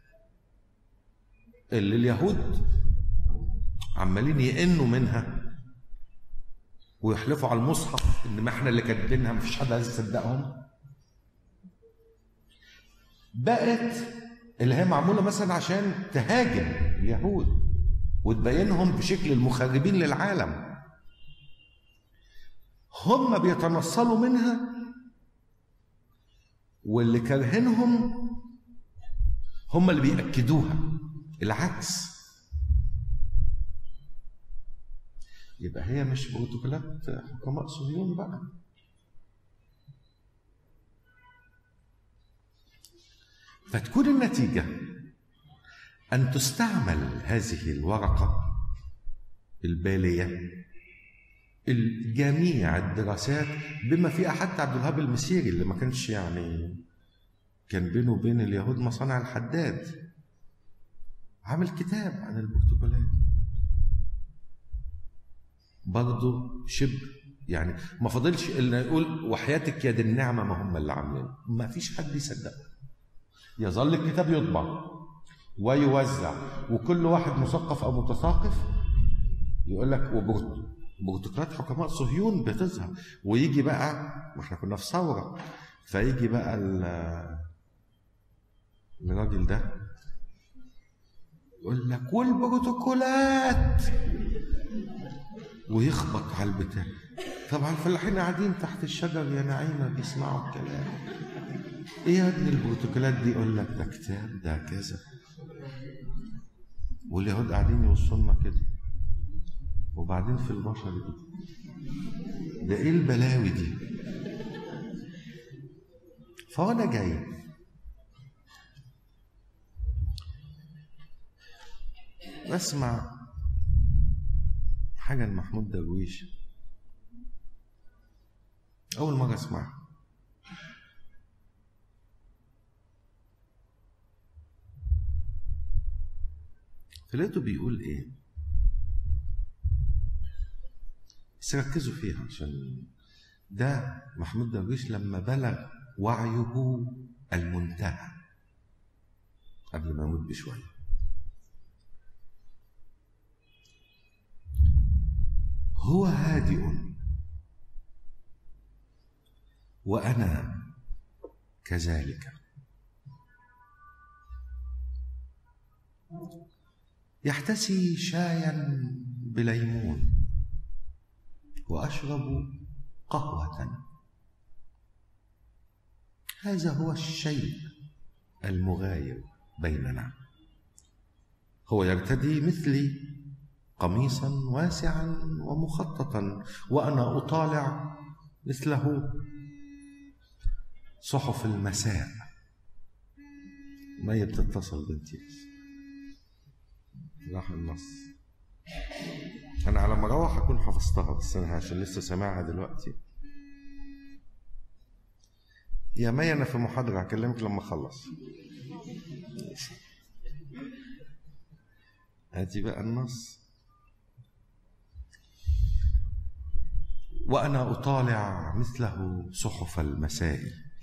اللي اليهود عمالين يئنوا منها ويحلفوا على المصحف ان ما احنا اللي كاتبينها مفيش حد عايز يصدقهم بقت اللي هي معموله مثلا عشان تهاجم اليهود وتبينهم بشكل المخربين للعالم هم بيتنصلوا منها واللي كارهينهم هم اللي بيأكدوها العكس يبقى هي مش بروتوكولات حكماء صهيون بقى فتكون النتيجة أن تستعمل هذه الورقة البالية جميع الدراسات بما فيها حتى عبد الوهاب المسيري اللي ما كانش يعني كان بينه وبين اليهود مصانع الحداد عامل كتاب عن البرتقالات برضه شبه يعني ما فضلش الا يقول وحياتك يا دي النعمه ما هم اللي عاملين ما فيش حد يصدقه يظل الكتاب يطبع ويوزع وكل واحد مثقف او متثاقف يقول لك وبرتقالات حكماء صهيون بتظهر ويجي بقى ما احنا كنا في ثوره فيجي بقى الراجل ده يقول لك والبروتوكولات ويخبط على البتاع طبعا الفلاحين قاعدين تحت الشجر يا نعيمة بيسمعوا الكلام ايه يا ابني البروتوكولات دي يقول لك ده كتاب ده كذا واليهود قاعدين يوصلنا كده وبعدين في البشر دي ده ايه البلاوي دي فانا جاي بسمع حاجة لمحمود درويش أول مرة أسمعها فلقيته بيقول إيه بس ركزوا فيها عشان ده محمود درويش لما بلغ وعيه المنتهى قبل ما يموت بشويه هو هادئ وانا كذلك يحتسي شايا بليمون واشرب قهوه هذا هو الشيء المغاير بيننا هو يرتدي مثلي قميصا واسعا ومخططا وانا اطالع مثله صحف المساء ما بتتصل بنتي راح النص انا على ما اروح اكون حفظتها بس انا عشان لسه سامعها دلوقتي يا مي انا في محاضره هكلمك لما اخلص هاتي بقى النص وانا اطالع مثله صحف المساء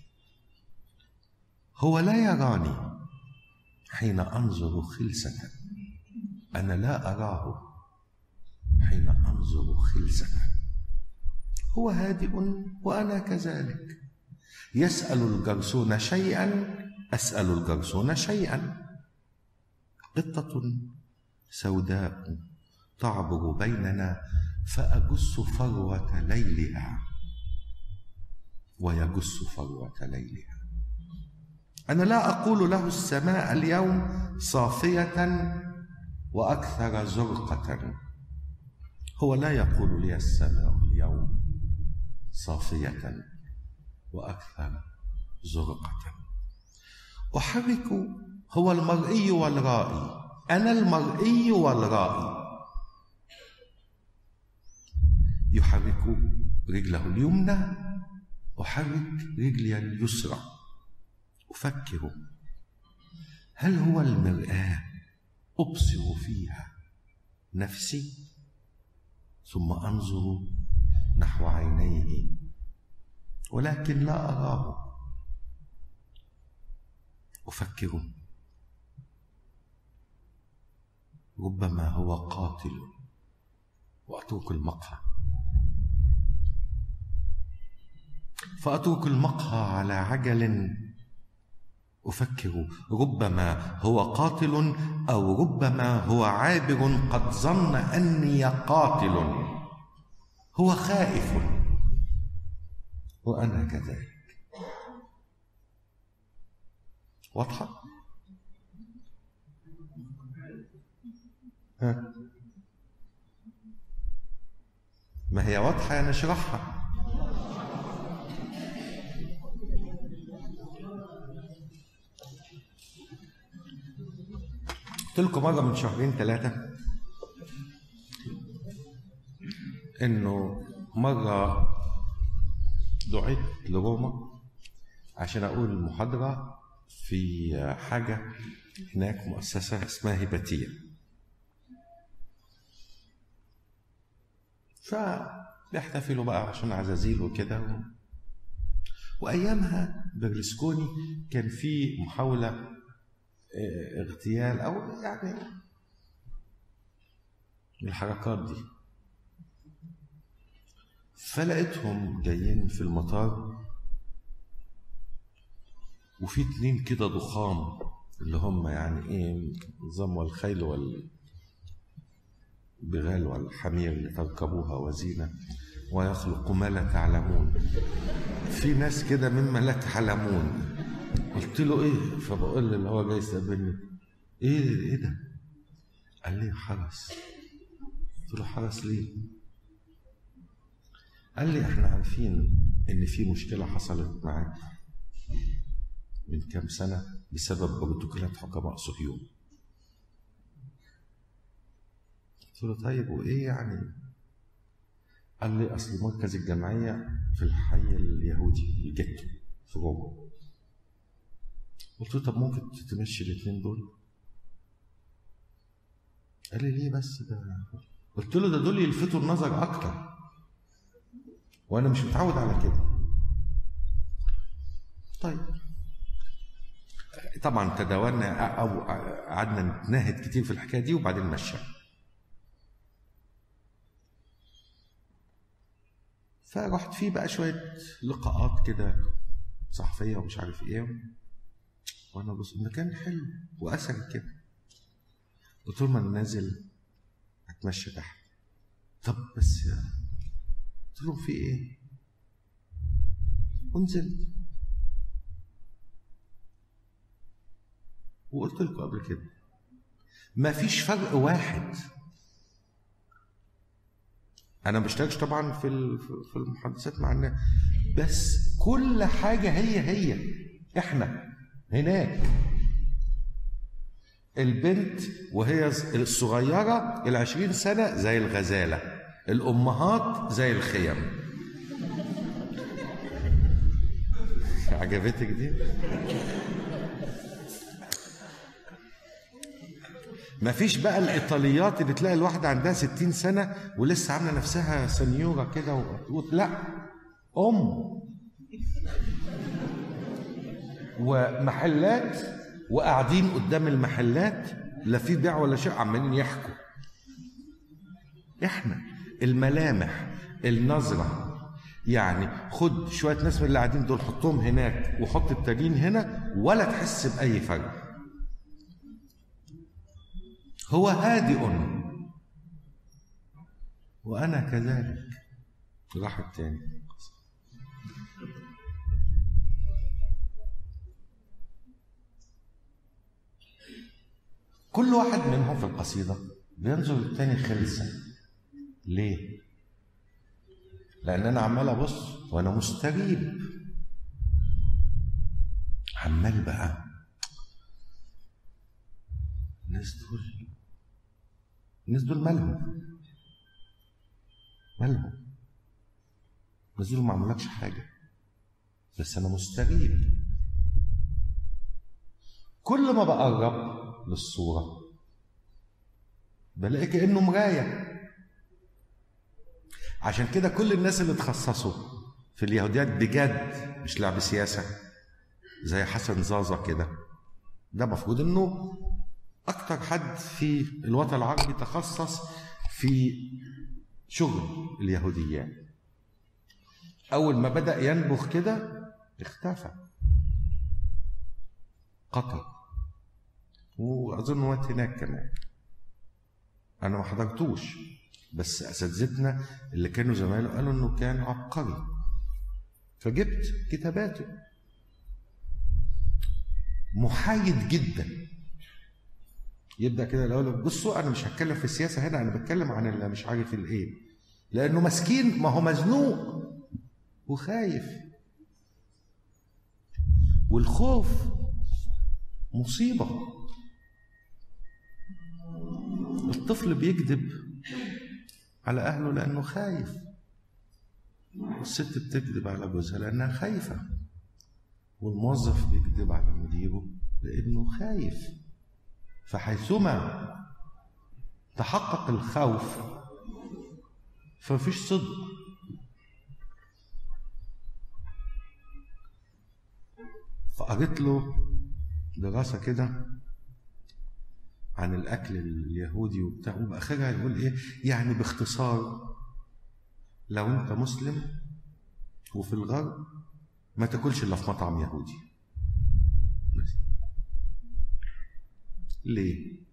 هو لا يراني حين انظر خلسه انا لا اراه حين انظر خلسه هو هادئ وانا كذلك يسال الجرسون شيئا اسال الجرسون شيئا قطه سوداء تعبر بيننا فأجس فروة ليلها ويجس فروة ليلها أنا لا أقول له السماء اليوم صافية وأكثر زرقة هو لا يقول لي السماء اليوم صافية وأكثر زرقة أحرك هو المرئي والرائي أنا المرئي والرائي يحرك رجله اليمنى أحرك رجلي اليسرى أفكر هل هو المرآة أبصر فيها نفسي ثم أنظر نحو عينيه ولكن لا أراه أفكر ربما هو قاتل وأترك المقهى فأترك المقهى على عجل أفكر ربما هو قاتل أو ربما هو عابر قد ظن أني قاتل هو خائف وأنا كذلك واضحة؟ ها؟ ما هي واضحة يعني اشرحها قلت لكم مرة من شهرين ثلاثة إنه مرة دعيت لروما عشان أقول محاضرة في حاجة هناك مؤسسة اسمها هيباتية فبيحتفلوا بقى عشان عزازيل وكده و... وأيامها برلسكوني كان في محاولة اغتيال او يعني الحركات دي فلقيتهم جايين في المطار وفي اتنين كده ضخام اللي هم يعني ايه نظام والخيل وال بغال والحمير لتركبوها وزينة ويخلق ما لا تعلمون في ناس كده مما لا تعلمون قلت له ايه فبقول له اللي هو جاي يستقبلني ايه ايه ده قال لي حرس قلت له حرس ليه قال لي احنا عارفين ان في مشكله حصلت معاك من كام سنه بسبب بروتوكولات حكماء صهيون قلت له طيب وايه يعني قال لي اصل مركز الجمعيه في الحي اليهودي الجيتو في روما قلت له طب ممكن تمشي الاثنين دول قال لي ليه بس ده قلت له ده دول يلفتوا النظر اكتر وانا مش متعود على كده طيب طبعا تداولنا او قعدنا نتناهد كتير في الحكايه دي وبعدين مشى فرحت فيه بقى شويه لقاءات كده صحفيه ومش عارف ايه وانا بص المكان حلو واثري كده قلت لهم انا نازل اتمشى تحت طب بس يا قلت لهم في ايه ونزلت وقلت لكم قبل كده ما فيش فرق واحد انا ما بشتركش طبعا في في المحادثات مع الناس بس كل حاجه هي هي احنا هناك البنت وهي الصغيرة العشرين سنة زي الغزالة الأمهات زي الخيم عجبتك دي؟ مفيش بقى الإيطاليات اللي تلاقي الواحدة عندها ستين سنة ولسه عاملة نفسها سنيورة كده و... لا أم ومحلات وقاعدين قدام المحلات لا في بيع ولا شيء عمالين يحكوا احنا الملامح النظره يعني خد شويه ناس من اللي قاعدين دول حطهم هناك وحط التانيين هنا ولا تحس باي فرق هو هادئ وانا كذلك راح التاني كل واحد منهم في القصيدة بينظر للتاني خلسة ليه؟ لأن أنا عمال أبص وأنا مستجيب عمال بقى الناس دول الناس دول مالهم؟ مالهم؟ الناس دول ما عملكش حاجة بس أنا مستجيب كل ما بقرب للصورة بلاقي كأنه مراية عشان كده كل الناس اللي تخصصوا في اليهوديات بجد مش لعب سياسة زي حسن زازا كده ده المفروض انه اكتر حد في الوطن العربي تخصص في شغل اليهوديات اول ما بدا ينبخ كده اختفى قطر واظن وقت هناك كمان انا ما حضرتوش بس اساتذتنا اللي كانوا زمايله قالوا انه كان عبقري فجبت كتاباته محايد جدا يبدا كده الاول بصوا انا مش هتكلم في السياسه هنا انا بتكلم عن اللي مش عارف الايه لانه مسكين ما هو مزنوق وخايف والخوف مصيبه الطفل بيكذب على اهله لانه خايف والست بتكذب على جوزها لانها خايفه والموظف بيكذب على مديره لانه خايف فحيثما تحقق الخوف فمفيش صدق فقريت له دراسة كده عن الأكل اليهودي وبتاع وبآخرها يقول إيه يعني باختصار لو أنت مسلم وفي الغرب ما تاكلش إلا في مطعم يهودي ليه؟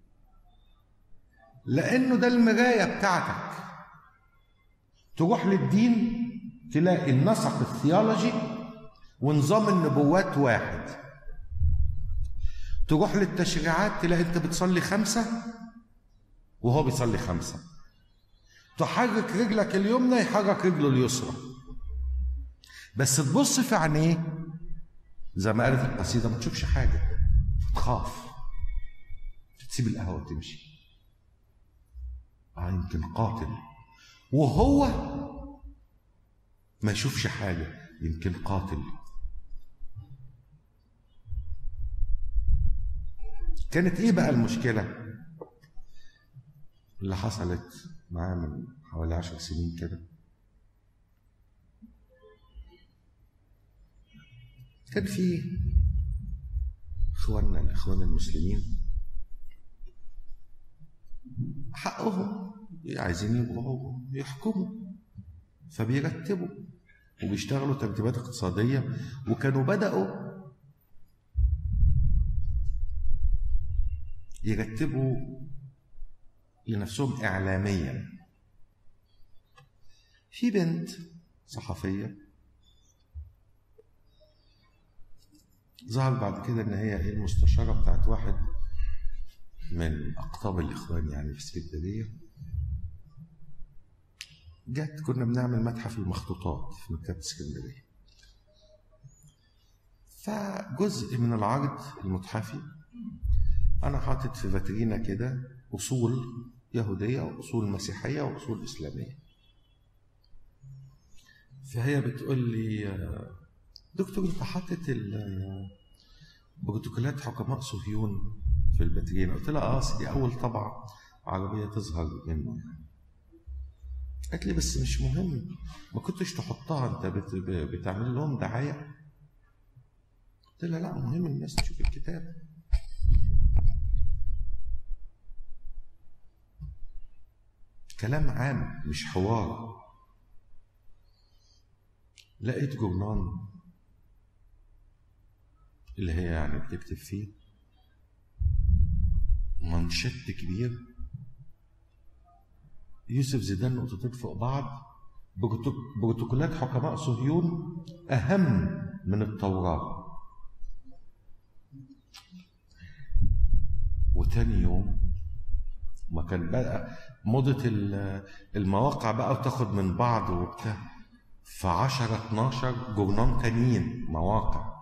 لأنه ده المراية بتاعتك تروح للدين تلاقي النسق الثيولوجي ونظام النبوات واحد تروح للتشريعات تلاقي انت بتصلي خمسة وهو بيصلي خمسة تحرك رجلك اليمنى يحرك رجله اليسرى بس تبص في عينيه زي ما قالت القصيدة ما تشوفش حاجة تخاف تسيب القهوة وتمشي آه يمكن قاتل وهو ما يشوفش حاجة يمكن قاتل كانت ايه بقى المشكلة اللي حصلت معاه من حوالي عشر سنين كده كان في اخواننا الاخوان المسلمين حقهم عايزين يبقوا يحكموا فبيرتبوا وبيشتغلوا ترتيبات اقتصادية وكانوا بدأوا يرتبوا لنفسهم إعلاميا في بنت صحفية ظهر بعد كده إن هي إيه المستشارة بتاعت واحد من أقطاب الإخوان يعني في اسكندرية جت كنا بنعمل متحف المخطوطات في مكتبة اسكندرية فجزء من العرض المتحفي أنا حاطط في فاترينا كده أصول يهودية وأصول مسيحية وأصول إسلامية فهي بتقول لي دكتور أنت حاطط بروتوكولات حكماء صهيون في الفاترينا قلت لها اه دي أول طبعة عربية تظهر منه يعني قالت لي بس مش مهم ما كنتش تحطها انت بت... بتعمل لهم دعايه قلت لها لا مهم الناس تشوف الكتاب كلام عام مش حوار لقيت جورنان اللي هي يعني بتكتب فيه منشط كبير يوسف زيدان نقطتين فوق بعض بروتوكولات حكماء صهيون أهم من التوراة وتاني يوم ما كان بقى موضة المواقع بقى وتاخد من بعض وبتاع في 10 12 جورنان تانيين مواقع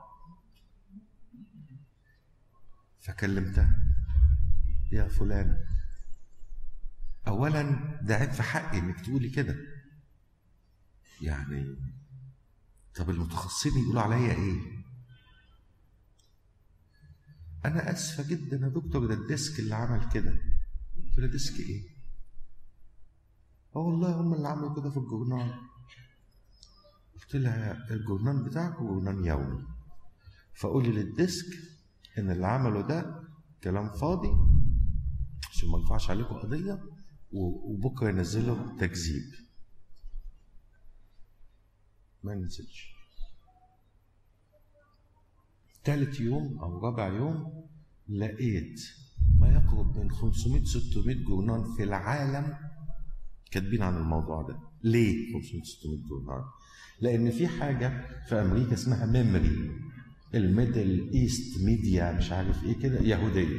فكلمتها يا فلان اولا ده عيب في حقي انك تقولي كده يعني طب المتخصصين يقولوا عليا ايه انا اسفه جدا يا دكتور ده الديسك اللي عمل كده قلت له ديسك ايه اه والله هم اللي عملوا كده في الجورنال قلت لها الجورنال بتاعك جورنال يومي فقولي للديسك ان اللي عمله ده كلام فاضي عشان ما ينفعش عليكم قضيه وبكره ينزلوا تكذيب ما نزلش ثالث يوم او رابع يوم لقيت ما يقرب من 500 600 جورنال في العالم كاتبين عن الموضوع ده ليه 500 600 جورنال لان في حاجه في امريكا اسمها ميموري الميدل ايست ميديا مش عارف ايه كده يهوديه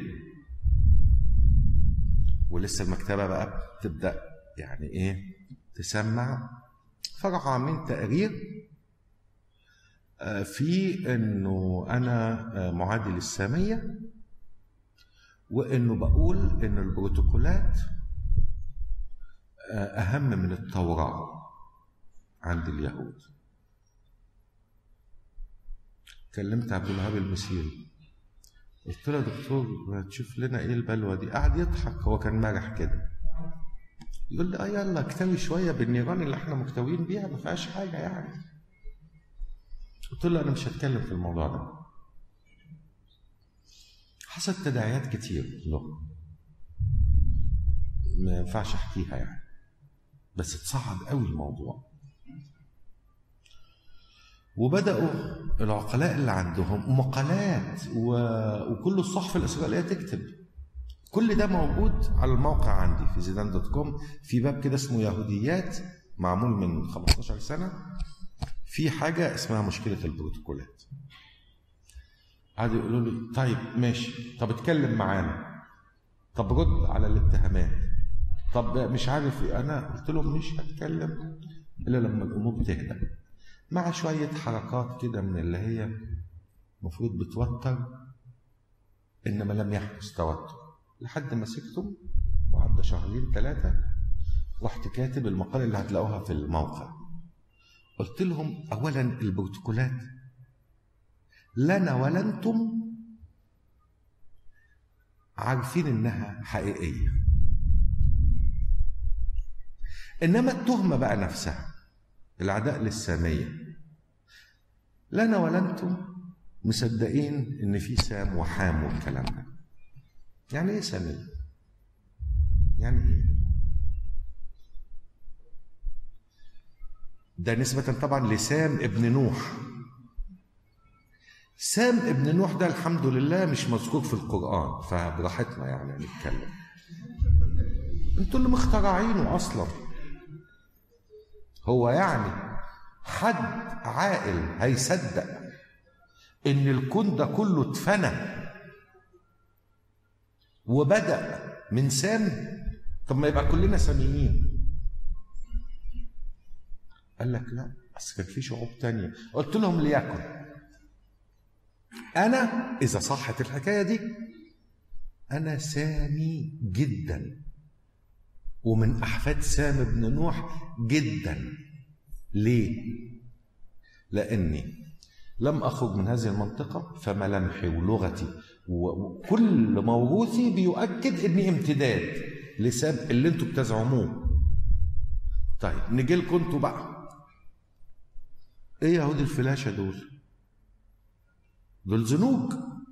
ولسه المكتبه بقى بتبدا يعني ايه تسمع فراحوا عاملين تقرير آه، في انه انا آه، معادي للساميه وانه بقول ان البروتوكولات آه، اهم من التوراه عند اليهود كلمت عبد الوهاب المسيري قلت له يا دكتور ما تشوف لنا ايه البلوه دي قعد يضحك هو كان مرح كده يقول لي اه يلا اكتوي شويه بالنيران اللي احنا مكتويين بيها ما فيهاش حاجه يعني قلت له انا مش هتكلم في الموضوع ده حصلت تداعيات كتير له ما ينفعش احكيها يعني بس اتصعد قوي الموضوع وبداوا العقلاء اللي عندهم مقالات و... وكل الصحف الاسرائيليه تكتب كل ده موجود على الموقع عندي في زيدان دوت كوم في باب كده اسمه يهوديات معمول من 15 سنه في حاجه اسمها مشكله البروتوكولات قعدوا يقولوا لي طيب ماشي طب اتكلم معانا طب رد على الاتهامات طب مش عارف ايه انا قلت لهم مش هتكلم الا لما الامور تهدى مع شويه حركات كده من اللي هي المفروض بتوتر انما لم يحدث توتر لحد ما سكتم وعدى شهرين ثلاثه رحت كاتب المقال اللي هتلاقوها في الموقع قلت لهم اولا البروتوكولات لنا ولا انتم عارفين انها حقيقيه انما التهمه بقى نفسها العداء للساميه لنا ولا انتم مصدقين ان في سام وحام والكلام ده يعني ايه ساميه يعني ايه ده نسبة طبعا لسام ابن نوح سام ابن نوح ده الحمد لله مش مذكور في القرآن فبراحتنا يعني نتكلم انتوا اللي مخترعينه اصلا هو يعني حد عاقل هيصدق ان الكون ده كله اتفنى وبدأ من سام طب ما يبقى كلنا ساميين قال لك لا بس كان في شعوب تانية قلت لهم ليكن أنا إذا صحت الحكاية دي أنا سامي جدا ومن أحفاد سام بن نوح جدا ليه؟ لأني لم أخرج من هذه المنطقة فملامحي ولغتي وكل موروثي بيؤكد إني امتداد لسام اللي انتوا بتزعموه طيب نجي لكم انتوا بقى ايه يهود الفلاشة دول دول زنوج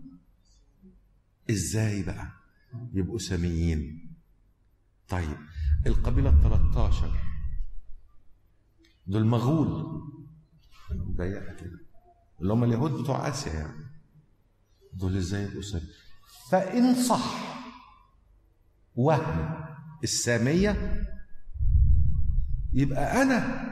ازاي بقى يبقوا ساميين طيب القبيلة ال 13 دول مغول ضيقة كده اللي هم اليهود بتوع آسيا يعني دول ازاي يبقوا ساميين فإن صح وهم السامية يبقى أنا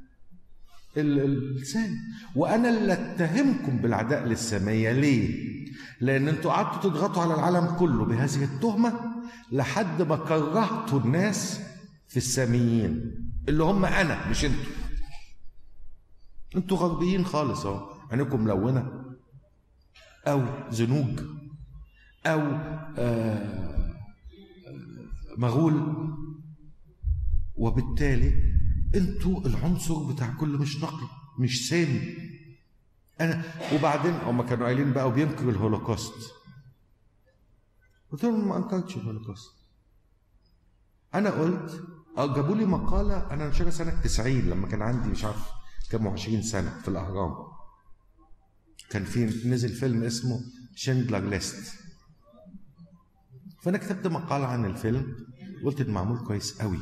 اللسان وانا اللي اتهمكم بالعداء للساميه ليه لان انتوا قعدتوا تضغطوا على العالم كله بهذه التهمه لحد ما كرهتوا الناس في الساميين اللي هم انا مش انتوا انتوا غربيين خالص اهو عينيكم ملونه او زنوج او آه مغول وبالتالي انتوا العنصر بتاع كل مش نقي مش سامي انا وبعدين هم كانوا قايلين بقى وبينكر الهولوكوست قلت لهم ما انكرتش الهولوكوست انا قلت جابوا لي مقاله انا نشرها سنه 90 لما كان عندي مش عارف كام 20 سنه في الاهرام كان في نزل فيلم اسمه شندلر ليست فانا كتبت مقاله عن الفيلم قلت ده معمول كويس قوي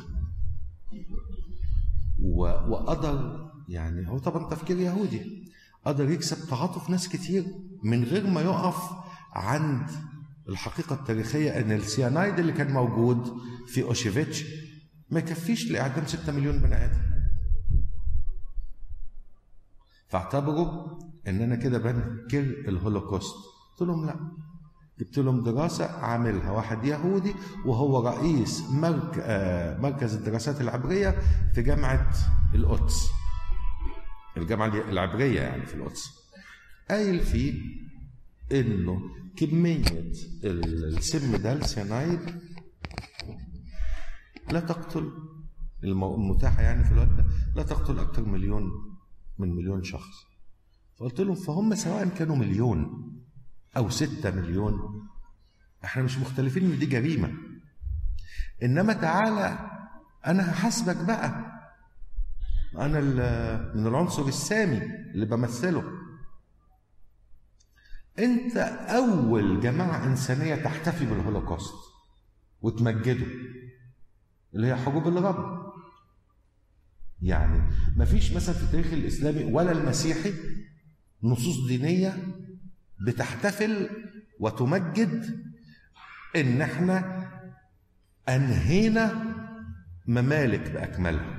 وقدر يعني هو طبعا تفكير يهودي قدر يكسب تعاطف ناس كتير من غير ما يقف عند الحقيقة التاريخية أن السيانايد اللي كان موجود في أوشيفيتش ما يكفيش لإعدام 6 مليون بني آدم فاعتبروا ان انا كده بنكر الهولوكوست قلت لهم لا جبت لهم دراسة عاملها واحد يهودي وهو رئيس مرك... آه، مركز الدراسات العبرية في جامعة القدس الجامعة العبرية يعني في القدس قايل فيه انه كمية السم ده السيانايد لا تقتل المتاحة يعني في الوقت ده لا تقتل أكثر مليون من مليون شخص فقلت لهم فهم سواء كانوا مليون أو ستة مليون احنا مش مختلفين ان دي جريمة انما تعالى انا هحاسبك بقى انا من العنصر السامي اللي بمثله انت اول جماعة انسانية تحتفي بالهولوكوست وتمجده اللي هي حروب الرب يعني ما فيش مثلا في التاريخ الاسلامي ولا المسيحي نصوص دينيه بتحتفل وتمجد ان احنا انهينا ممالك باكملها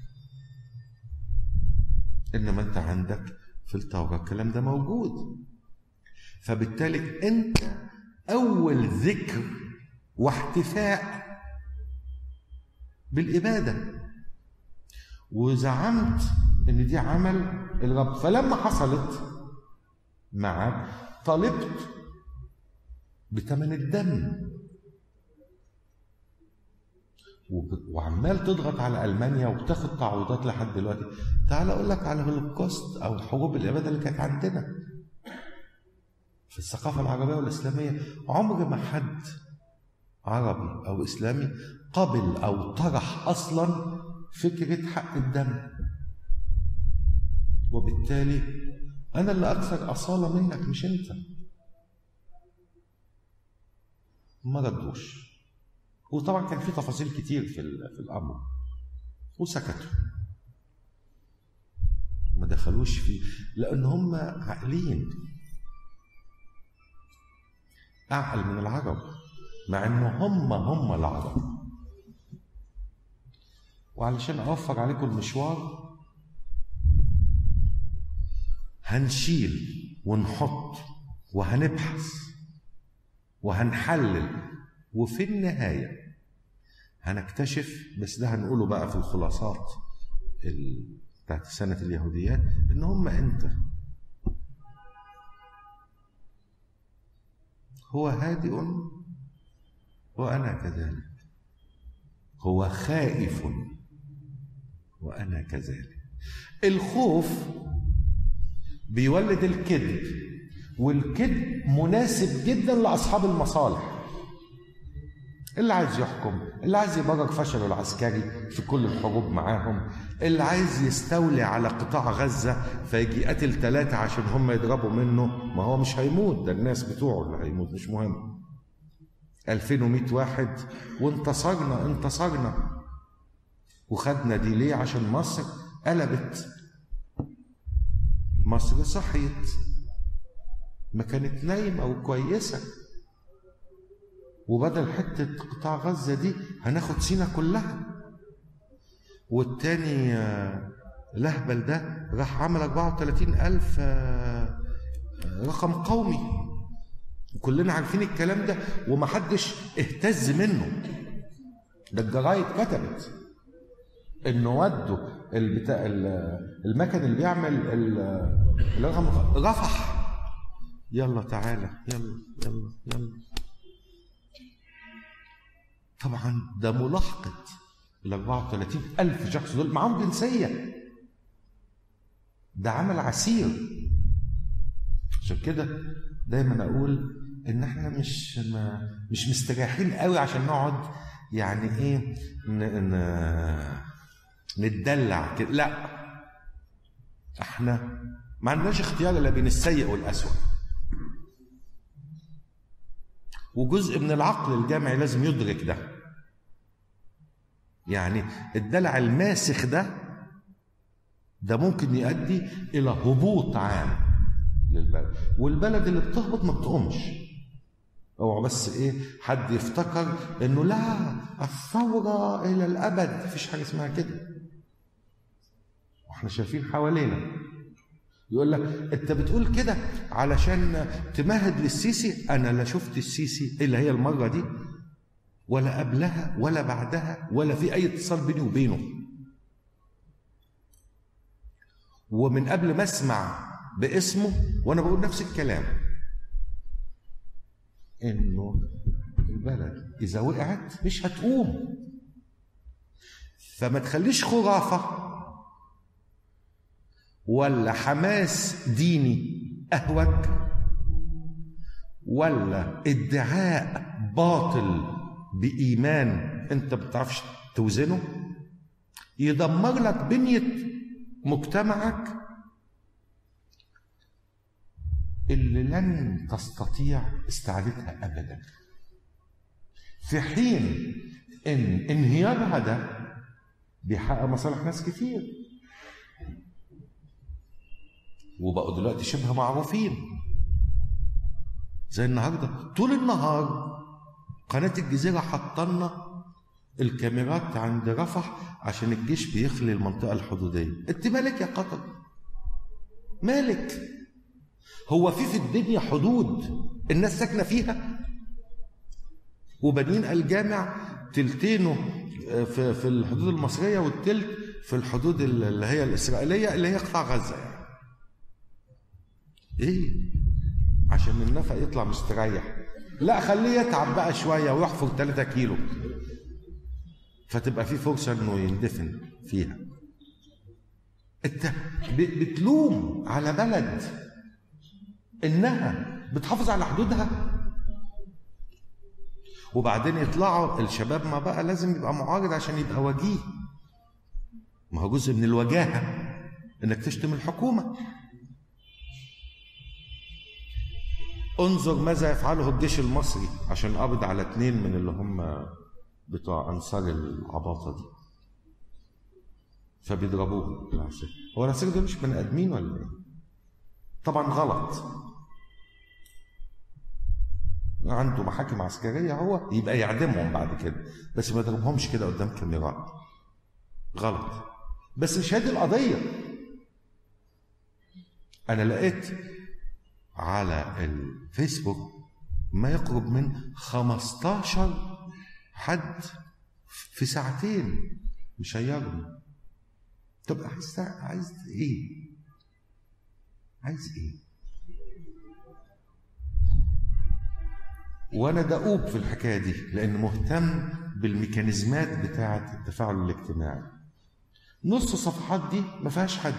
انما انت عندك في التوراه الكلام ده موجود فبالتالي انت اول ذكر واحتفاء بالاباده وزعمت ان دي عمل الرب فلما حصلت معك طالبت بثمن الدم وعمال تضغط على المانيا وبتاخد تعويضات لحد دلوقتي تعال اقول لك على الهولوكوست او حروب الاباده اللي كانت عندنا في الثقافه العربيه والاسلاميه عمر ما حد عربي او اسلامي قبل او طرح اصلا فكرة حق الدم وبالتالي أنا اللي أكثر أصالة منك مش أنت ما ردوش وطبعا كان في تفاصيل كتير في, في الأمر وسكتوا ما دخلوش فيه لأن هم عاقلين أعقل من العرب مع إن هم هم العرب وعلشان اوفر عليكم المشوار هنشيل ونحط وهنبحث وهنحلل وفي النهايه هنكتشف بس ده هنقوله بقى في الخلاصات بتاعت سنة اليهوديات إن هم أنت هو هادئ وأنا كذلك هو خائف وأنا كذلك الخوف بيولد الكذب والكذب مناسب جدا لأصحاب المصالح اللي عايز يحكم اللي عايز يبرر فشله العسكري في كل الحروب معاهم اللي عايز يستولي على قطاع غزة فيجي قتل ثلاثة عشان هم يضربوا منه ما هو مش هيموت ده الناس بتوعه اللي هيموت مش مهم 2100 واحد وانتصرنا انتصرنا وخدنا دي ليه عشان مصر قلبت مصر صحيت ما كانت نايمة وكويسة وبدل حتة قطاع غزة دي هناخد سينا كلها والتاني آه، لهبل ده راح عمل 34 ألف آه، رقم قومي وكلنا عارفين الكلام ده ومحدش اهتز منه ده الجرايد كتبت انه ودوا البتاع المكن اللي بيعمل الرقم رفح يلا تعالى يلا يلا يلا طبعا ده ملاحقة ال 34 ألف شخص دول معاهم جنسية ده عمل عسير عشان كده دايما أقول إن إحنا مش ما مش مستريحين قوي عشان نقعد يعني إيه ن... ن... نتدلع كده لا احنا ما عندناش اختيار الا بين السيء والاسوء وجزء من العقل الجامعي لازم يدرك ده يعني الدلع الماسخ ده ده ممكن يؤدي الى هبوط عام للبلد والبلد اللي بتهبط ما بتقومش اوعى بس ايه حد يفتكر انه لا الثوره الى الابد مفيش حاجه اسمها كده واحنا شايفين حوالينا يقول لك انت بتقول كده علشان تمهد للسيسي انا لا شفت السيسي الا هي المره دي ولا قبلها ولا بعدها ولا في اي اتصال بيني وبينه ومن قبل ما اسمع باسمه وانا بقول نفس الكلام انه البلد اذا وقعت مش هتقوم فما تخليش خرافه ولا حماس ديني اهوج ولا ادعاء باطل بايمان انت ما بتعرفش توزنه يدمر لك بنيه مجتمعك اللي لن تستطيع استعادتها ابدا في حين ان انهيارها ده بيحقق مصالح ناس كتير وبقوا دلوقتي شبه معروفين زي النهارده طول النهار قناه الجزيره حطلنا الكاميرات عند رفح عشان الجيش بيخلي المنطقه الحدوديه انت مالك يا قطر مالك هو في في الدنيا حدود الناس ساكنه فيها وبنين الجامع تلتينه في في الحدود المصريه والتلت في الحدود اللي هي الاسرائيليه اللي هي قطاع غزه يعني. ايه عشان النفق يطلع مستريح لا خليه يتعب بقى شويه ويحفر 3 كيلو فتبقى في فرصه انه يندفن فيها انت بتلوم على بلد انها بتحافظ على حدودها وبعدين يطلعوا الشباب ما بقى لازم يبقى معارض عشان يبقى وجيه ما هو جزء من الوجاهه انك تشتم الحكومه انظر ماذا يفعله الجيش المصري عشان قبض على اثنين من اللي هم بتوع انصار العباطه دي فبيضربوه العسكر هو العسكر دول مش بني ادمين ولا ايه؟ طبعا غلط عنده محاكم عسكريه هو يبقى يعدمهم بعد كده بس ما يضربهمش كده قدام كاميرات غلط بس مش هذه القضيه انا لقيت على الفيسبوك ما يقرب من 15 حد في ساعتين مشيرني طب عايز عايز ايه؟ عايز ايه؟ وانا دؤوب في الحكايه دي لان مهتم بالميكانيزمات بتاعه التفاعل الاجتماعي نص الصفحات دي ما فيهاش حد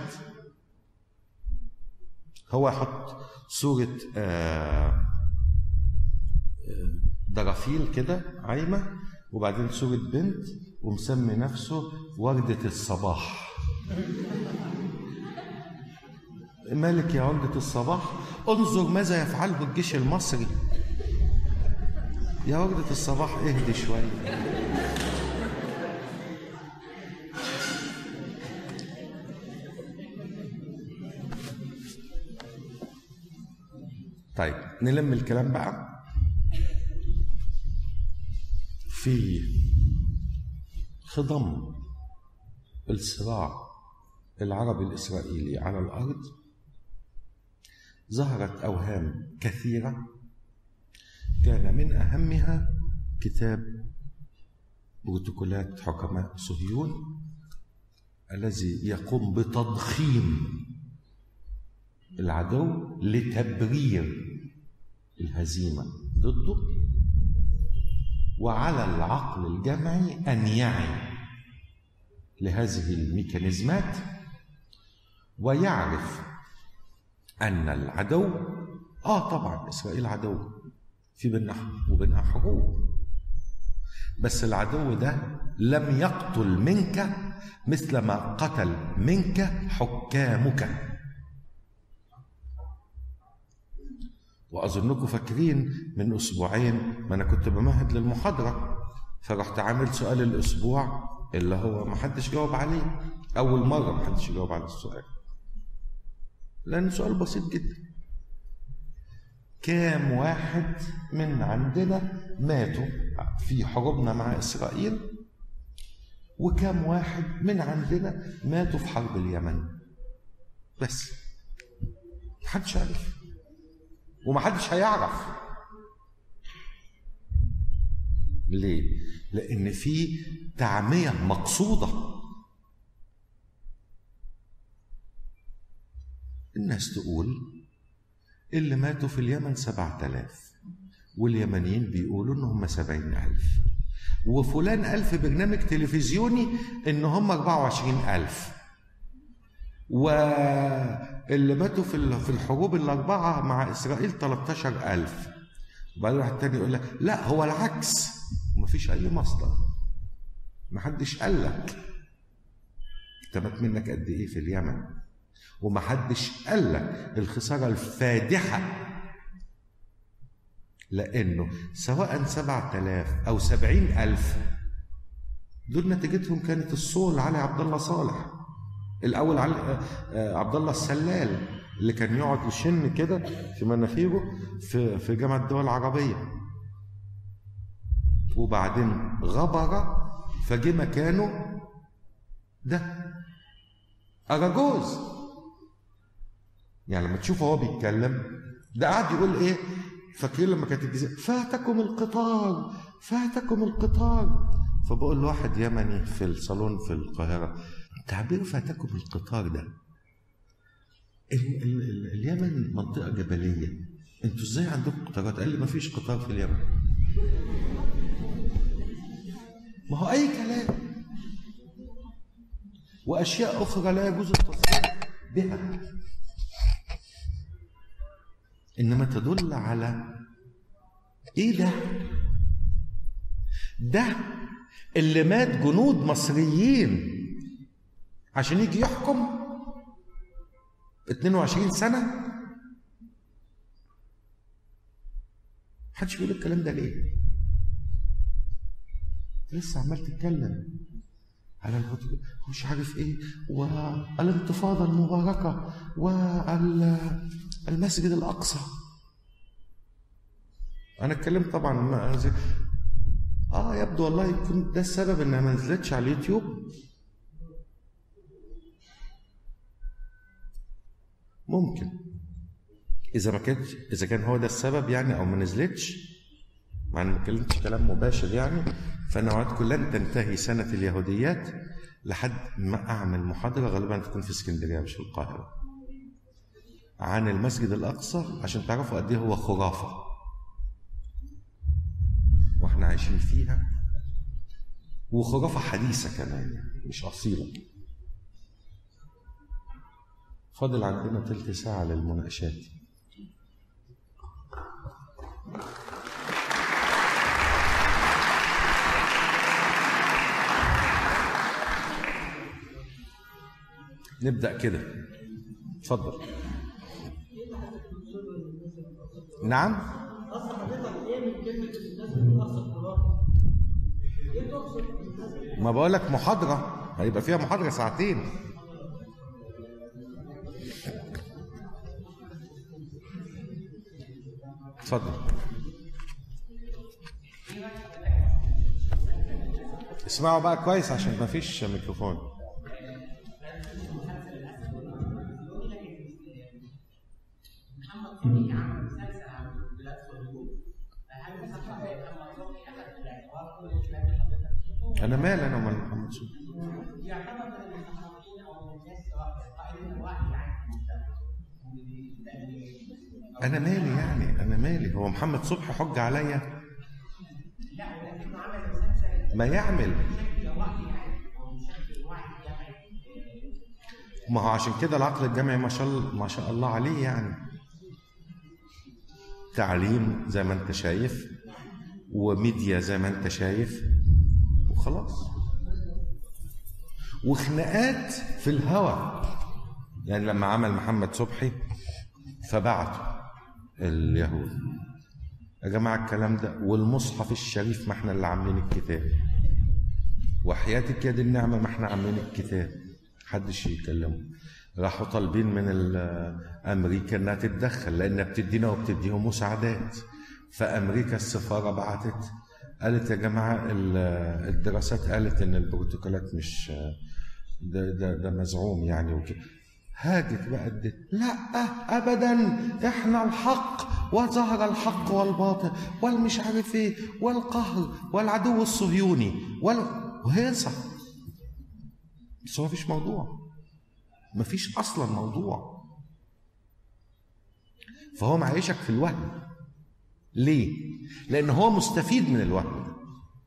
هو يحط صورة درافيل كده عايمة وبعدين صورة بنت ومسمي نفسه وردة الصباح مالك يا وردة الصباح انظر ماذا يفعله الجيش المصري يا وردة الصباح اهدي شوية طيب نلم الكلام بقى في خضم الصراع العربي الاسرائيلي على الارض ظهرت اوهام كثيره كان من اهمها كتاب بروتوكولات حكماء صهيون الذي يقوم بتضخيم العدو لتبرير الهزيمه ضده وعلى العقل الجمعي ان يعي لهذه الميكانيزمات ويعرف ان العدو اه طبعا اسرائيل عدو في بيننا وبينها حروب بس العدو ده لم يقتل منك مثل ما قتل منك حكامك واظنكم فاكرين من اسبوعين ما انا كنت بمهد للمحاضره فرحت عامل سؤال الاسبوع اللي هو ما حدش جاوب عليه اول مره ما حدش جاوب على السؤال لان سؤال بسيط جدا كام واحد من عندنا ماتوا في حروبنا مع إسرائيل وكام واحد من عندنا ماتوا في حرب اليمن بس محدش عارف ومحدش هيعرف ليه؟ لأن في تعمية مقصودة الناس تقول اللي ماتوا في اليمن سبعة آلاف واليمنيين بيقولوا إن هم سبعين ألف وفلان قال في برنامج تلفزيوني إن هم أربعة وعشرين ألف واللي ماتوا في في الحروب الأربعة مع إسرائيل 13000 وبعدين واحد تاني يقول لك لا هو العكس ومفيش أي مصدر محدش قال لك أنت مات منك قد إيه في اليمن ومحدش قال لك الخسارة الفادحة لأنه سواء سبعة آلاف أو سبعين ألف دول نتيجتهم كانت الصول علي عبد الله صالح الاول علي عبد الله السلال اللي كان يقعد يشن كده في مناخيره في في جامعه الدول العربيه وبعدين غبر فجه مكانه ده اراجوز يعني لما تشوفه هو بيتكلم ده قاعد يقول ايه فاكرين لما كانت الجزيره فاتكم القطار فاتكم القطار فبقول لواحد يمني في الصالون في القاهره تعبير فاتكم القطار ده ال ال ال اليمن منطقة جبلية انتوا ازاي عندكم قطارات؟ قال لي ما فيش قطار في اليمن ما هو أي كلام وأشياء أخرى لا يجوز التصريح بها إنما تدل على إيه ده؟ ده اللي مات جنود مصريين عشان يجي يحكم 22 سنة محدش بيقول الكلام ده ليه؟ لسه عمال تتكلم على مش عارف ايه والانتفاضة المباركة والمسجد الأقصى أنا اتكلمت طبعا اه يبدو والله يكون ده السبب انها ما نزلتش على اليوتيوب ممكن اذا ما كانش اذا كان هو ده السبب يعني او ما نزلتش مع ان ما اتكلمتش كلام مباشر يعني فانا وعدكم لن تنتهي سنه اليهوديات لحد ما اعمل محاضره غالبا تكون في اسكندريه مش في القاهره عن المسجد الاقصى عشان تعرفوا قد ايه هو خرافه واحنا عايشين فيها وخرافه حديثه كمان يعني مش اصيله فاضل عندنا تلت ساعة للمناقشات نبدأ كده اتفضل نعم ما بقول لك محاضرة هيبقى فيها محاضرة ساعتين اتفضل اسمعوا بقى كويس عشان ما فيش ميكروفون انا مال انا ومال محمد صبحي انا مالي يعني انا مالي هو محمد صبحي حج عليا ما يعمل ما هو عشان كده العقل الجامعي ما شاء الله ما شاء الله عليه يعني تعليم زي ما انت شايف وميديا زي ما انت شايف وخلاص وخناقات في الهوى يعني لما عمل محمد صبحي فبعتوا اليهود يا جماعة الكلام ده والمصحف الشريف ما احنا اللي عاملين الكتاب وحياتك يد النعمة ما احنا عاملين الكتاب محدش يكلمه راحوا طالبين من ال- امريكا انها تتدخل لانها بتدينا وبتديهم مساعدات فامريكا السفاره بعتت قالت يا جماعه ال- الدراسات قالت ان البروتوكولات مش ده ده, ده مزعوم يعني وكده هاجت بقى الدنيا لا ابدا احنا الحق وظهر الحق والباطل والمش عارف ايه والقهر والعدو الصهيوني وال... وهيصة بس هو مفيش موضوع مفيش اصلا موضوع فهو معيشك في الوهم ليه لان هو مستفيد من الوهم ده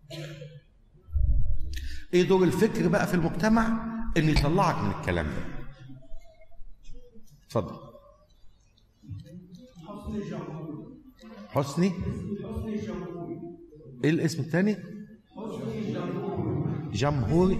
ايه دور الفكر بقى في المجتمع ان يطلعك من الكلام ده اتفضل حسني ايه الاسم الثاني جمهوري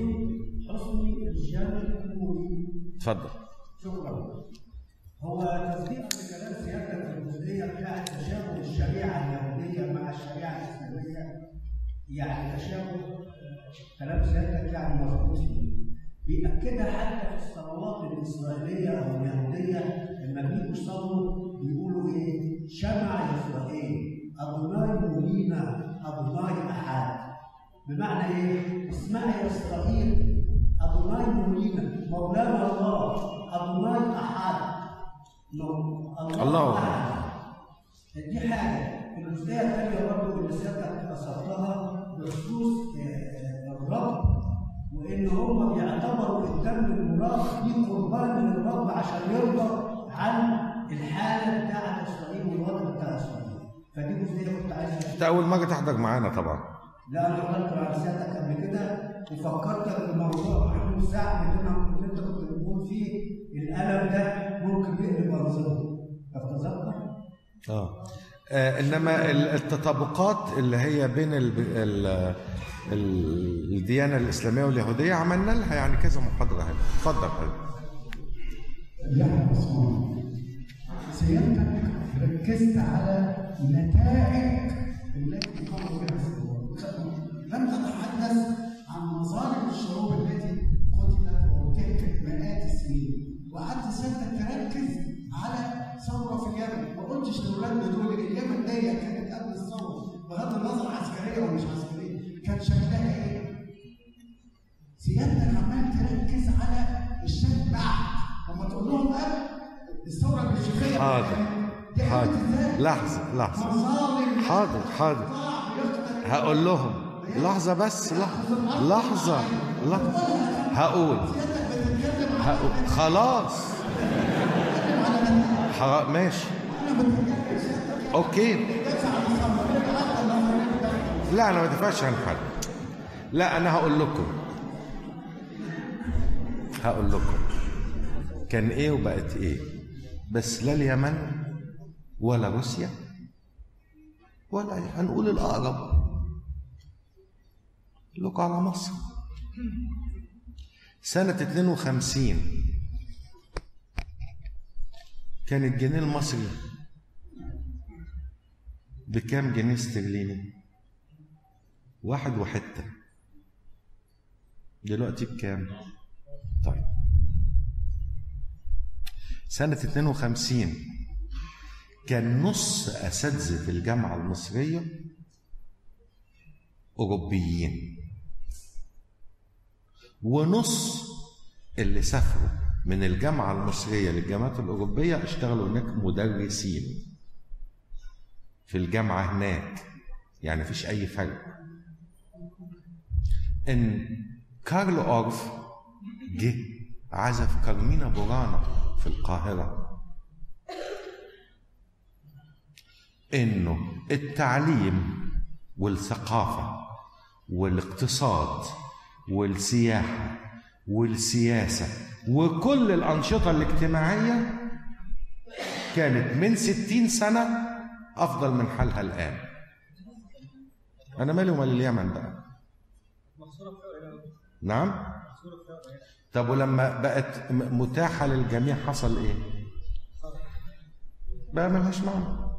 اتفضل شكرا هو تصديقا لكلام سيادتك في الجزئيه بتاعت تشابه الشريعه اليهوديه مع الشريعه الاسلاميه يعني تشابه كلام سيادتك يعني مظبوط فيه بيأكدها حتى في الصلوات الإسرائيلية أو اليهودية لما بيجوا يصلوا بيقولوا إيه؟ شمع إسرائيل أدوناي مولينا أدوناي أحد بمعنى إيه؟ اسمعي يا إسرائيل أدوناي مولينا مولانا الله أدوناي أحد الله, الله أحد دي حاجة الجزئية الثانية برضه اللي سيادتك أثرتها بخصوص آه، الرب وإن هم بيعتبروا الدم المراق دي قربان من الرب عشان يرضى عن الحالة بتاعت إسرائيل والوضع بتاع إسرائيل فدي جزئية كنت عايز انت اول مره تحضر معانا طبعا لا انا حضرت مع سيادتك قبل كده وفكرتك بموضوع محمود سعد اللي انا اللي انت كنت بتقول فيه الالم ده ممكن يقلب انظمه تتذكر؟ اه آه، انما ال- التطابقات اللي هي بين ال ال ال الديانه الاسلاميه واليهوديه عملنا لها يعني كذا محاضره هنا اتفضل حضرتك لا عثمان سيادتك ركزت على نتائج التي قاموا بها الثوار لم تتحدث عن مظالم الشعوب التي قتلت وارتكبت مئات السنين وقعدت سيادتك تركز على ثوره في اليمن ما قلتش لاولادنا دول اليمن دي كانت قبل الثوره بغض النظر عسكريه ومش عسكريه كان شكلها ايه؟ سيادتك عمال تركز على الشاب بعد لما تقول لهم قبل الثوره البلشفيه حاضر دي حاضر عملت ازاي؟ لحظه لحظه مظالم حاضر حاضر هقول لهم لحظة بس لحظة لحظة لحظة هقول هقول خلاص ح- ماشي اوكي لا انا ما دافعش عن حد لا انا هقول لكم هقول لكم كان ايه وبقت ايه بس لا اليمن ولا روسيا ولا هنقول الأقرب لكم على مصر سنة 52 كان الجنيه المصري بكام جنيه استرليني؟ واحد وحتة دلوقتي بكام؟ طيب سنة 52 كان نص أساتذة الجامعة المصرية أوروبيين ونص اللي سافروا من الجامعة المصرية للجامعات الأوروبية اشتغلوا هناك مدرسين في الجامعة هناك يعني مفيش أي فرق إن كارل أورف جه عزف كارمينا بورانا في القاهرة انه التعليم والثقافه والاقتصاد والسياحه والسياسه وكل الانشطه الاجتماعيه كانت من ستين سنه افضل من حالها الان انا مالي ومال اليمن بقى نعم طب ولما بقت م- متاحه للجميع حصل ايه بقى ملهاش معنى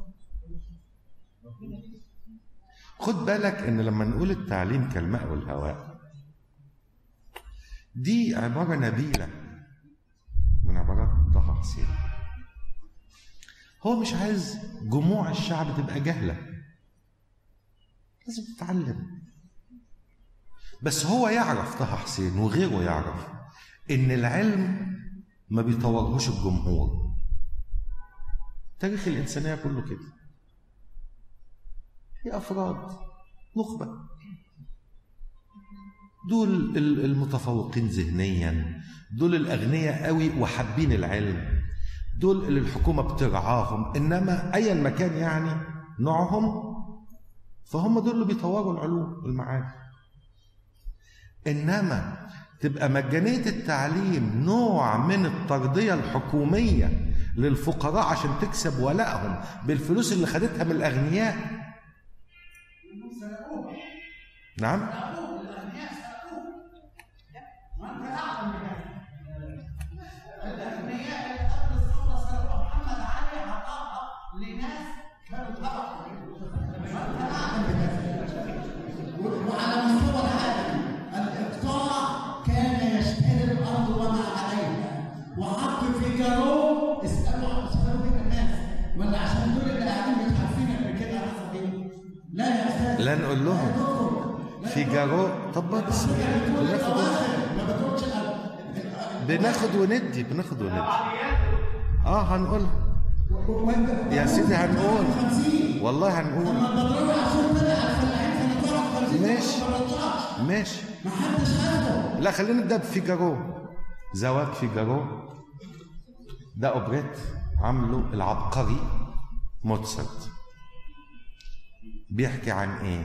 خد بالك ان لما نقول التعليم كالماء والهواء دي عبارة نبيلة من عبارات حسين هو مش عايز جموع الشعب تبقى جهلة لازم تتعلم بس هو يعرف طه حسين وغيره يعرف ان العلم ما بيطورهوش الجمهور تاريخ الإنسانية كله كده في أفراد نخبة دول المتفوقين ذهنيا دول الأغنياء قوي وحابين العلم دول اللي الحكومة بترعاهم إنما أيا ما كان يعني نوعهم فهم دول اللي بيطوروا العلوم والمعارف إنما تبقى مجانية التعليم نوع من الترضية الحكومية للفقراء عشان تكسب ولائهم بالفلوس اللي خدتها من الأغنياء نعم وعلى مستوى العالم الاقطاع كان يشتري الارض وما عليها وعبد فيجارو اسالوا عن اسالوا كده الناس ولا عشان دول اللي قاعدين مش عارفين قبل كده حصل ايه؟ لا يا استاذ لا نقول لهم فيجارو طب بس بناخد ما بتقولش بناخد وندي بناخد وندي اه هنقول وانت يا سيدي هنقول 50 والله هنقول لما البدراوي عشان طلع على الفلاحين سنه 54 ماشي. ما طلعش ماشي ما حدش خده لا خلينا نبدا بفيجارو زواج فيجارو ده اوبريت عامله العبقري موتسرت بيحكي عن ايه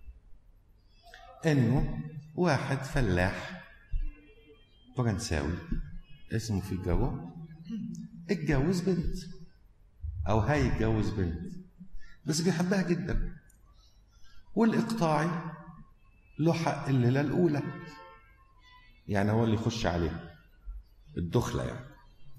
انه واحد فلاح فرنساوي اسمه فيجارو اتجوز بنت او هيتجوز بنت بس بيحبها جدا والاقطاعي له حق الليله الاولى يعني هو اللي يخش عليها الدخله يعني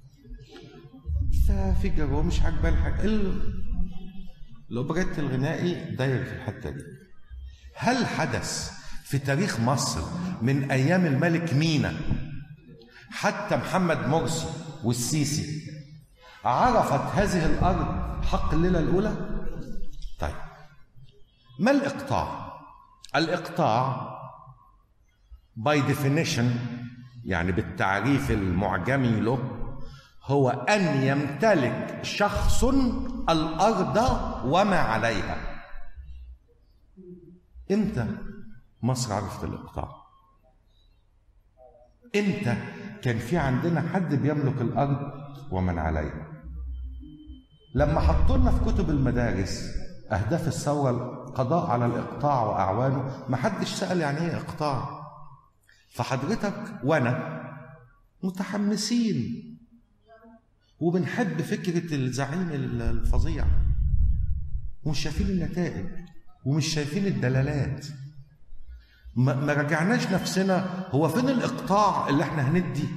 ففيجارو مش عاجباه الحاجه ال- الاوبريت الغنائي داير في الحته دي هل حدث في تاريخ مصر من ايام الملك مينا حتى محمد مرسي والسيسي عرفت هذه الارض حق الليله الاولى طيب ما الاقطاع الاقطاع باي ديفينيشن يعني بالتعريف المعجمي له هو ان يمتلك شخص الارض وما عليها امتى مصر عرفت الاقطاع امتى كان في عندنا حد بيملك الارض ومن عليها لما حطوا لنا في كتب المدارس اهداف الثوره القضاء على الاقطاع واعوانه ما حدش سال يعني ايه اقطاع فحضرتك وانا متحمسين وبنحب فكره الزعيم الفظيع ومش شايفين النتائج ومش شايفين الدلالات ما ما رجعناش نفسنا هو فين الاقطاع اللي احنا هندي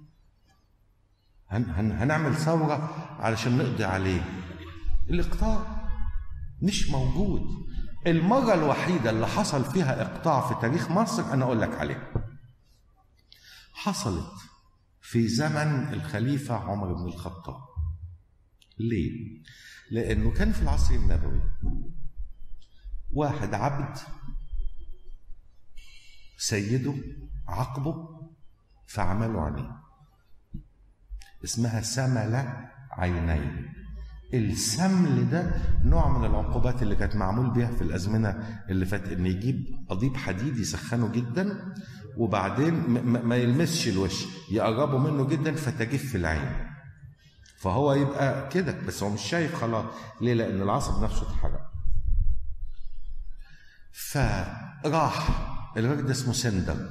هن هن هنعمل ثوره علشان نقضي عليه الاقطاع مش موجود المره الوحيده اللي حصل فيها اقطاع في تاريخ مصر انا اقول لك عليها حصلت في زمن الخليفه عمر بن الخطاب ليه لانه كان في العصر النبوي واحد عبد سيده عاقبه فعمله عينيه اسمها سمل عينين السمل ده نوع من العقوبات اللي كانت معمول بيها في الازمنه اللي فاتت ان يجيب قضيب حديد يسخنه جدا وبعدين م- م- ما يلمسش الوش يقربوا منه جدا فتجف العين فهو يبقى كده بس هو مش شايف خلاص ليه لان العصب نفسه اتحرق فراح الراجل ده اسمه سندر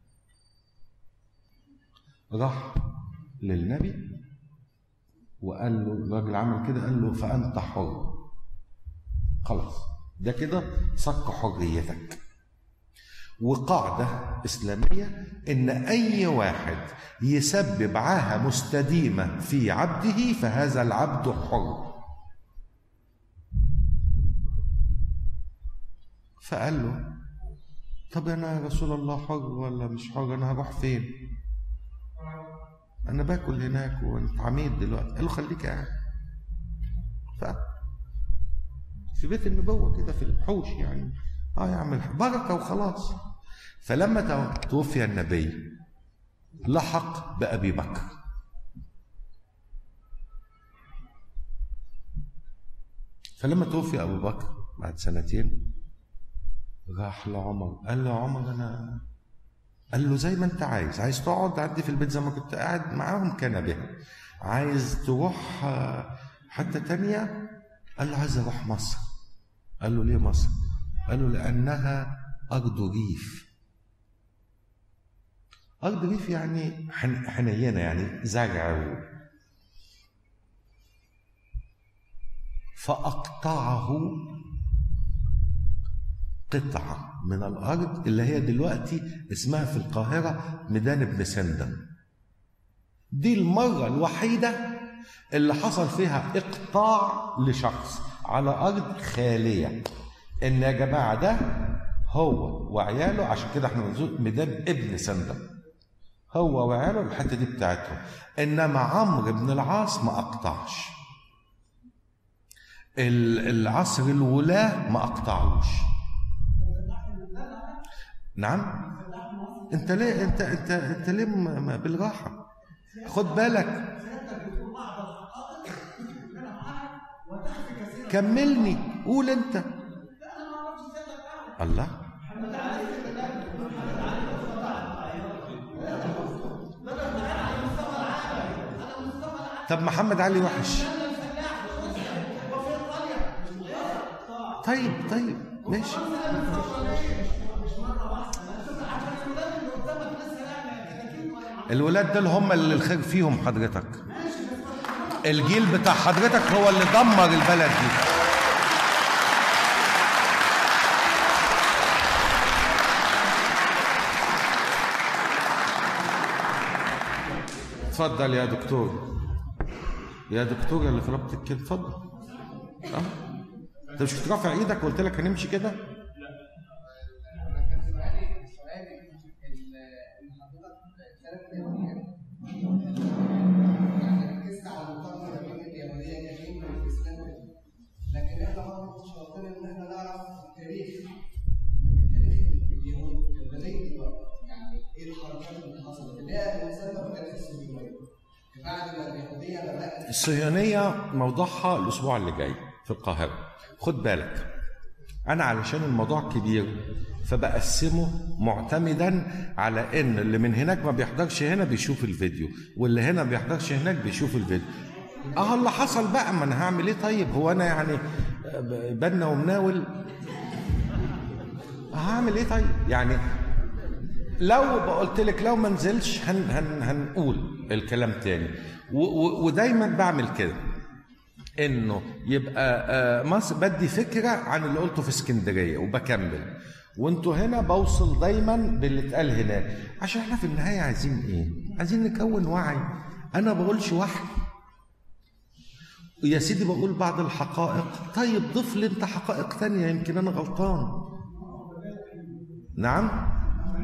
راح للنبي وقال له الراجل عمل كده قال له فأنت حر خلاص ده كده صك حريتك وقاعدة إسلامية إن أي واحد يسبب عاهة مستديمة في عبده فهذا العبد حر فقال له طب أنا يا رسول الله حر ولا مش حر أنا هروح فين انا باكل هناك وانت عميد دلوقتي قال له خليك قاعد ف في بيت النبوه كده في الحوش يعني اه يعمل بركه وخلاص فلما تو- توفي النبي لحق بابي بكر فلما توفي ابو بكر بعد سنتين راح لعمر قال له يا عمر انا قال له زي ما انت عايز عايز تقعد عندي في البيت زي ما كنت قاعد معاهم كان بها عايز تروح آه، حتة تانية قال له عايز اروح مصر قال له ليه مصر قال له لانها ارض ريف ارض ريف يعني حن- حنينه يعني زرع و- فاقطعه قطعة من الأرض اللي هي دلوقتي اسمها في القاهرة ميدان ابن سندم دي المرة الوحيدة اللي حصل فيها إقطاع لشخص على أرض خالية إن يا جماعة ده هو وعياله عشان كده احنا بنقول ميدان ابن سندم هو وعياله الحتة دي بتاعتهم إنما عمرو بن العاص ما أقطعش ال- العصر الولاة ما أقطعوش نعم انت ليه انت انت انت ليه م- م- بالراحه خد بالك كملني قول انت الله طب محمد علي وحش طيب طيب ماشي الولاد دول هم اللي الخير فيهم حضرتك الجيل بتاع حضرتك هو اللي دمر البلد دي اتفضل يا دكتور يا دكتور اللي في ربط الكلى اتفضل اه انت مش كنت رافع ايدك وقلت لك هنمشي كده انا كان سؤالي سؤالي ال- ان حضرتك ثلاث اليهودية يعني ركزت على المقارنه ما بين اليهوديه كدين والاسلام لكن احنا برضه مش واخدين ان احنا نعرف التاريخ تاريخ اليهود كان بدايه الوقت يعني ايه الحركات اللي حصلت اللي هي مسمى بالتاريخ الصهيونيه بعد ما اليهوديه بدات الصهيونية موضوعها الأسبوع اللي جاي في القاهرة خد بالك أنا علشان الموضوع كبير فبقسمه معتمدا على إن اللي من هناك ما بيحضرش هنا بيشوف الفيديو واللي هنا ما بيحضرش هناك بيشوف الفيديو اه اللي حصل بقى ما انا هعمل ايه طيب هو انا يعني بنا ومناول هعمل ايه طيب يعني لو قلت لك لو ما نزلش هن هن هنقول الكلام تاني و- و- ودايما بعمل كده انه يبقى آه، مصر بدي فكره عن اللي قلته في اسكندريه وبكمل وانتوا هنا بوصل دايما باللي اتقال هناك عشان احنا في النهايه عايزين ايه؟ عايزين نكون وعي انا بقولش وحي يا سيدي بقول بعض الحقائق طيب ضيف لي انت حقائق تانية يمكن انا غلطان نعم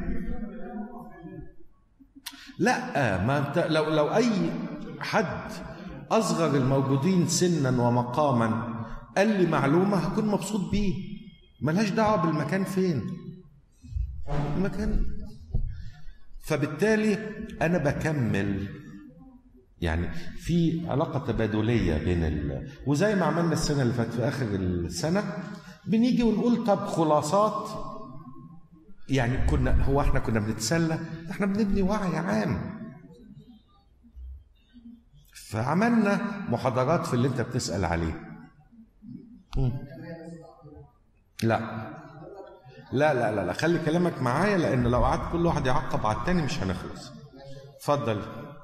لا ما انت لو لو اي حد اصغر الموجودين سنا ومقاما قال لي معلومه هكون مبسوط بيه ملهاش دعوه بالمكان فين المكان فبالتالي انا بكمل يعني في علاقة تبادلية بين ال... وزي ما عملنا السنة اللي فاتت في آخر السنة بنيجي ونقول طب خلاصات يعني كنا هو احنا كنا بنتسلى احنا بنبني وعي عام فعملنا محاضرات في اللي انت بتسأل عليه مم. لا لا لا لا لا خلي كلامك معايا لان لو قعدت كل واحد يعقب على التاني مش هنخلص اتفضل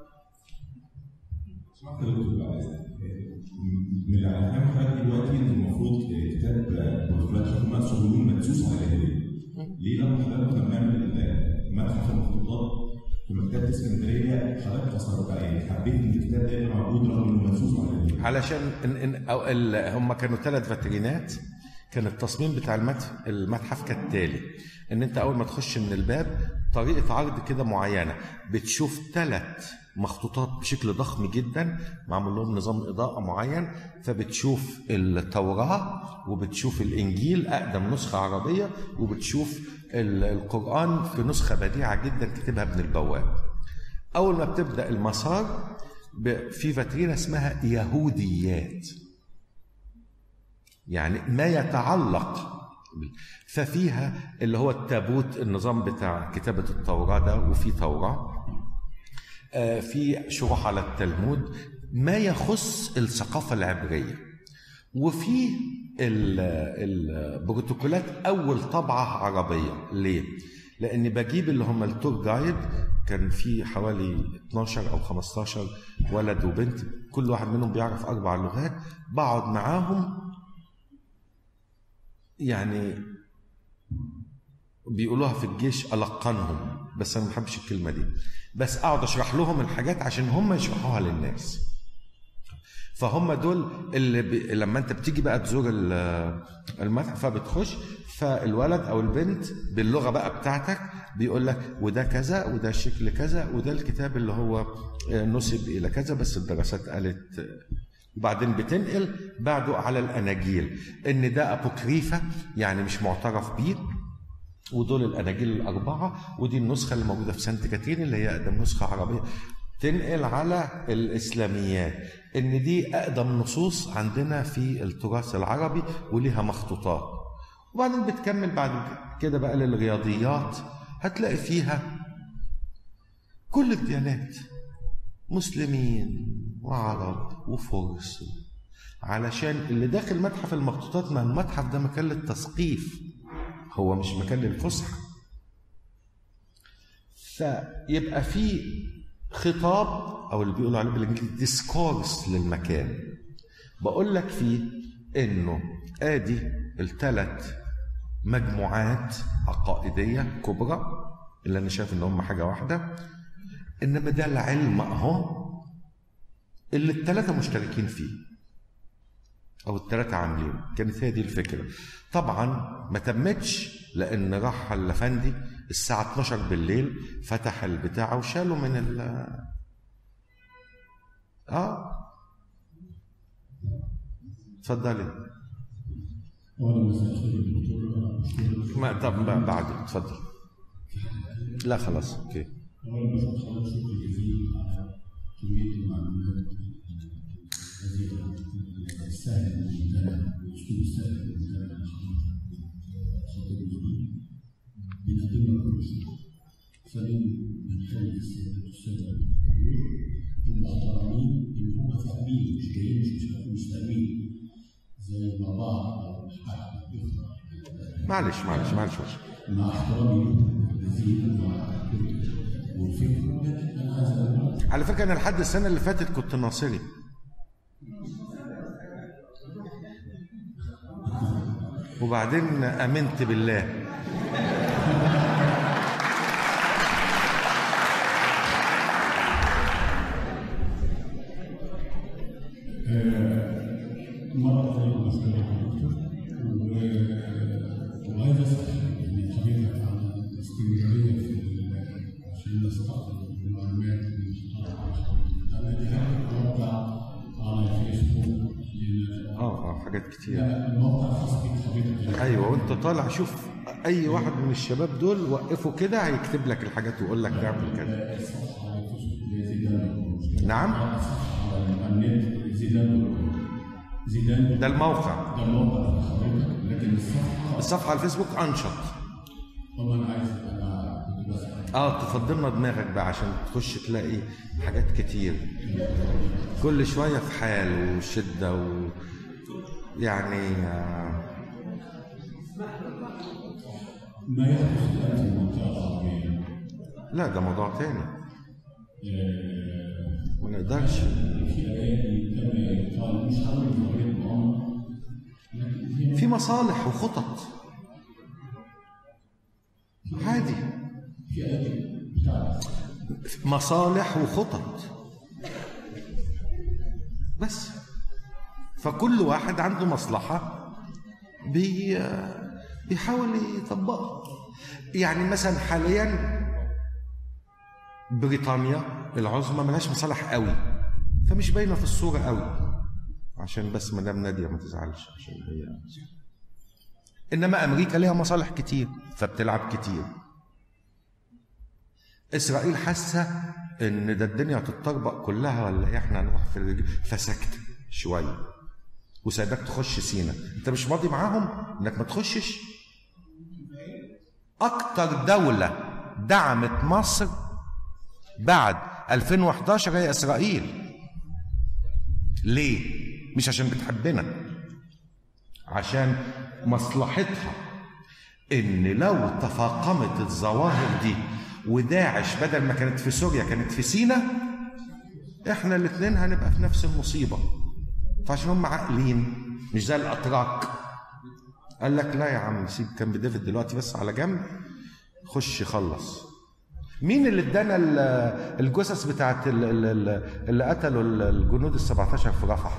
من الافلام حضرتك دلوقتي انت المفروض كتاب بروفلاش هم صهيون مدسوس على اليهوديه. ليه لما حضرتك لما بنعمل متحف المخطوطات في مكتبه اسكندريه حضرتك اصلا بقى يعني حبيت ان الكتاب ده يبقى موجود رغم انه مدسوس على اليهوديه. علشان إن إن أو ال هم كانوا ثلاث فاترينات كان التصميم بتاع المتحف المتحف كالتالي ان انت اول ما تخش من الباب طريقه عرض كده معينه بتشوف ثلاث مخطوطات بشكل ضخم جدا معمول لهم نظام اضاءه معين فبتشوف التوراه وبتشوف الانجيل اقدم نسخه عربيه وبتشوف ال- القران في نسخه بديعه جدا كتبها ابن البواب اول ما بتبدا المسار ب- في فاترينا اسمها يهوديات يعني ما يتعلق بال- ففيها اللي هو التابوت النظام بتاع كتابة التوراة ده وفي توراة آه، في شروح على التلمود ما يخص الثقافة العبرية وفي ال- البروتوكولات أول طبعة عربية ليه؟ لأني بجيب اللي هم التور جايد كان في حوالي 12 أو 15 ولد وبنت كل واحد منهم بيعرف أربع لغات بقعد معاهم يعني بيقولوها في الجيش ألقنهم بس أنا ما بحبش الكلمة دي بس أقعد أشرح لهم الحاجات عشان هم يشرحوها للناس فهم دول اللي ب... لما انت بتيجي بقى تزور ال- المتحف فبتخش فالولد او البنت باللغه بقى بتاعتك بيقول لك وده كذا وده شكل كذا وده الكتاب اللي هو آه، نسب الى كذا بس الدراسات قالت آه، وبعدين بتنقل بعده على الاناجيل ان ده ابوكريفه يعني مش معترف بيه ودول الاناجيل الاربعه ودي النسخه اللي موجوده في سانت كاترين اللي هي اقدم نسخه عربيه تنقل على الاسلاميات ان دي اقدم نصوص عندنا في التراث العربي وليها مخطوطات وبعدين بتكمل بعد كده بقى للرياضيات هتلاقي فيها كل الديانات مسلمين وعرب وفرس علشان اللي داخل متحف المخطوطات ما المتحف ده مكان للتثقيف هو مش مكان للفسحه فيبقى في خطاب او اللي بيقولوا عليه بالانجليزي ديسكورس للمكان بقول لك فيه انه ادي الثلاث مجموعات عقائديه كبرى اللي انا شايف ان هم حاجه واحده انما ده العلم اهو اللي الثلاثه مشتركين فيه او الثلاثه عاملين كانت هي دي الفكره طبعا ما تمتش لان راح الافندي الساعه 12 بالليل فتح البتاع وشاله من ال اه اتفضلي وانا بس اخد الدكتور مشكلة. ما طب ما بعد اتفضل لا خلاص اوكي اولا بس حضرتك شكر جزيل على كميه المعلومات الغزيره السهل الممتنع والاسلوب السهل الممتنع خاطر المسلمين بنقدم لك كل شيء ثانيا بنخلي السيادة السادة هم احترامين ان هم فاهمين مش جايين مش مش عارفين مش فاهمين زي ما بعض الاحد يفرح معلش معلش معلش معلش مع احترامي لهم الذين والفكر لكن انا عايز اقول على فكره انا لحد السنه اللي فاتت كنت ناصري وبعدين امنت بالله مرة زي ما سألت الدكتور و- وعايز أسأل يعني حضرتك عن الاستمرارية في ال- عشان نستقبل المعلومات اللي أنا دي حاجة موقع على الفيسبوك لأن- اه اه حاجات كتير لا، الموقع خاص بيك حضرتك ايوه وانت طالع شوف اي واحد من الشباب دول وقفه كده هيكتب لك الحاجات ويقول لك تعمل كذا الصفحة على الفيسبوك زي زيدان مش كده؟ نعم الصفحة على النت زيدان زيدان ده الموقع ده الموقع حضرتك لكن الصفحة الصفحه على الفيسبوك انشط طبعا عايز انا كنت بسأل اه تفضلنا دماغك بقى عشان تخش تلاقي حاجات كتير كل شويه في حال وشده و يعني آه ما يحدث الان في المنطقه العربيه لا ده موضوع تاني آه، ما نقدرش في ايادي تم يقال مش عامل ظاهره المؤامره لكن في في مصالح وخطط عادي في ايادي بتاعت مصالح وخطط بس فكل واحد عنده مصلحة بي بيحاول يطبقها يعني مثلا حاليا بريطانيا العظمى ملهاش مصالح قوي فمش باينه في الصوره قوي عشان بس مدام ناديه ما تزعلش عشان هي انما امريكا ليها مصالح كتير فبتلعب كتير اسرائيل حاسه ان ده الدنيا هتتطربق كلها ولا إيه؟ احنا هنروح في الرجل فسكت شويه وسايباك تخش سينا انت مش ماضي معاهم انك ما تخشش اكتر دوله دعمت مصر بعد 2011 هي اسرائيل ليه مش عشان بتحبنا عشان مصلحتها ان لو تفاقمت الظواهر دي وداعش بدل ما كانت في سوريا كانت في سينا احنا الاثنين هنبقى في نفس المصيبه فعشان هم عاقلين مش زي الاتراك قال لك لا يا عم سيب كان ديفيد دلوقتي بس على جنب خش خلص مين اللي ادانا ال- الجثث بتاعت ال- ال- ال- اللي قتلوا ال- الجنود ال 17 في رفح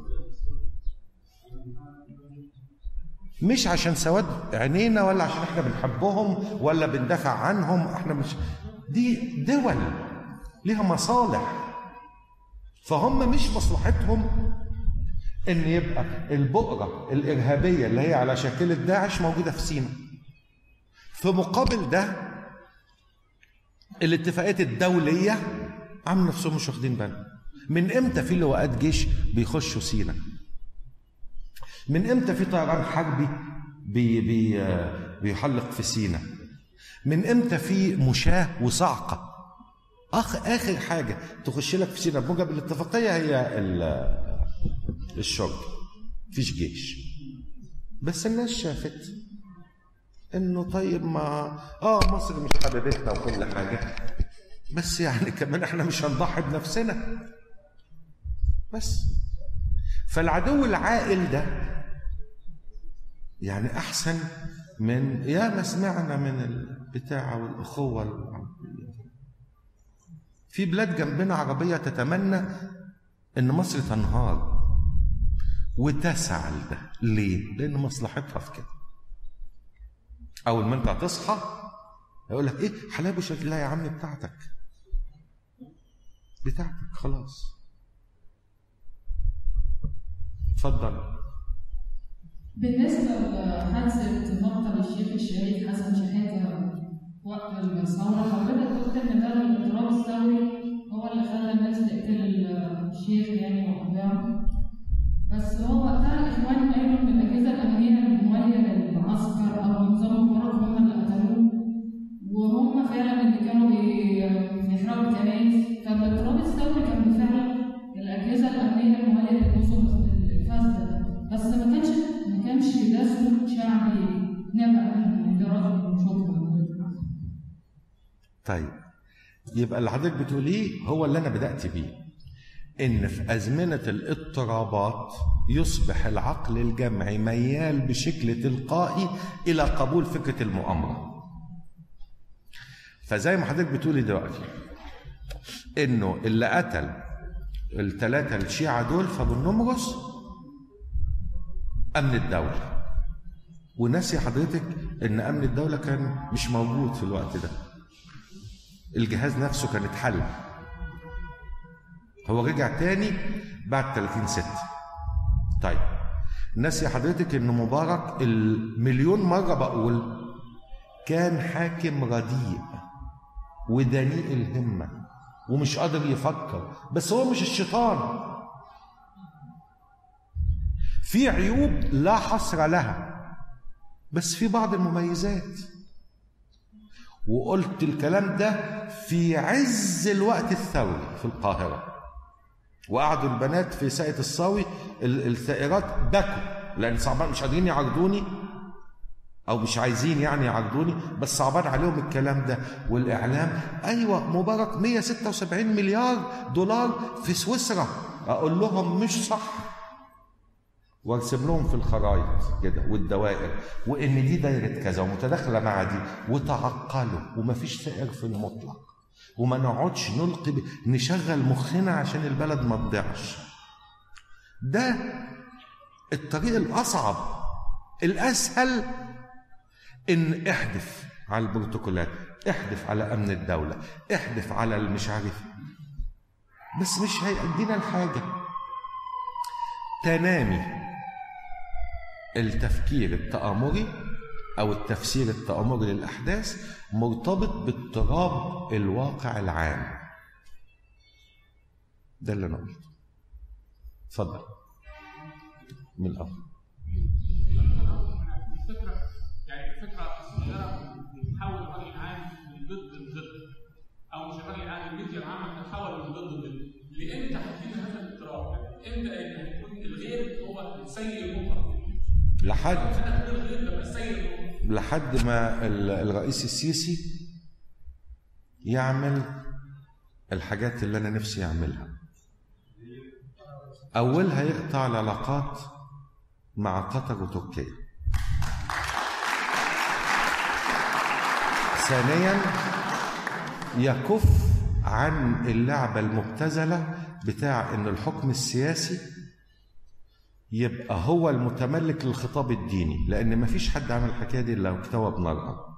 مش عشان سواد عينينا ولا عشان احنا بنحبهم ولا بندافع عنهم احنا مش دي دول ليها مصالح فهم مش مصلحتهم ان يبقى البؤره الارهابيه اللي هي على شاكله داعش موجوده في سينا في مقابل ده الاتفاقات الدوليه عامل نفسهم مش واخدين بالهم من امتى في لواءات جيش بيخشوا سينا من امتى في طيران حربي بي بي بيحلق في سينا من امتى في مشاة وصعقة أخ آخر حاجة تخش لك في سينا بموجب الاتفاقية هي ال- الشرطة مفيش جيش بس الناس شافت انه طيب ما اه مصر مش حبيبتنا وكل حاجة بس يعني كمان احنا مش هنضحي بنفسنا بس فالعدو العاقل ده يعني احسن من يا ما سمعنا من البتاع والاخوه العربية. في بلاد جنبنا عربيه تتمنى ان مصر تنهار وتسعى لده ليه؟ لان مصلحتها في كده اول ما انت هتصحى يقول لك ايه حلاوه شكل لا يا عم بتاعتك بتاعتك خلاص اتفضل بالنسبة لحادثة مقتل الشيخ الشهيد حسن شحاتة وقت الثورة حضرتك قلت إن ده الاضطراب الثوري هو اللي خلى الناس تقتل الشيخ يعني وأتباعه بس هو وقتها الإخوان قالوا إن الأجهزة الأمنية الموالية للعسكر أو نظام المعارضة هم اللي قتلوه وهم فعلا اللي كانوا بي- بيحرقوا الكنائس فالاضطراب الثوري كان بفعل الأجهزة الأمنية الموالية للنظم الفاسدة بس ما كانش ما كانش ده سلوك شعبي نبع من جرائم شكرا طيب يبقى اللي حضرتك بتقوليه هو اللي انا بدات بيه ان في ازمنه الاضطرابات يصبح العقل الجمعي ميال بشكل تلقائي الى قبول فكره المؤامره فزي ما حضرتك بتقولي دلوقتي انه اللي قتل الثلاثه الشيعه دول فابو النمرس امن الدوله وناسي حضرتك ان امن الدوله كان مش موجود في الوقت ده الجهاز نفسه كان اتحل هو رجع تاني بعد 30 ستة طيب ناسي حضرتك ان مبارك المليون مرة بقول كان حاكم رديء ودنيء الهمة ومش قادر يفكر بس هو مش الشيطان في عيوب لا حصر لها بس في بعض المميزات وقلت الكلام ده في عز الوقت الثوري في القاهرة وقعدوا البنات في ساقية الصاوي ال- الثائرات بكوا لأن صعبان مش قادرين يعرضوني أو مش عايزين يعني يعرضوني بس صعبان عليهم الكلام ده والإعلام أيوة مبارك 176 مليار دولار في سويسرا أقول لهم مش صح وارسم لهم في الخرايط كده والدوائر وان دي دايره كذا ومتداخله مع دي وتعقلوا ومفيش ثائر في المطلق وما نقعدش نلقي ب... نشغل مخنا عشان البلد ما تضيعش ده الطريق الاصعب الاسهل ان احدث على البروتوكولات احدف على امن الدوله احدف على المش عارف بس مش هيأدينا لحاجه تنامي التفكير التآمري او التفسير التآمري للاحداث مرتبط باضطراب الواقع العام ده اللي انا قلته اتفضل من الاول الفكره يعني الفكره الصغيره بتحول الراي العام من ضد لضد او مش الراي العام الميديا العامه بتتحول من ضد لضد لامتى هتجينا هذا الاضطراب؟ امتى ان هيكون الغير هو سيء المطلق؟ لحد انا كل الغير ببقى سيء المطلق لحد ما ال- الرئيس السيسي يعمل الحاجات اللي انا نفسي يعملها اولها يقطع العلاقات مع قطر وتركيا ثانيا يكف عن اللعبة المبتذلة بتاع ان الحكم السياسي يبقى هو المتملك للخطاب الديني لان مفيش حد عمل الحكايه دي الا وكتوى بنارها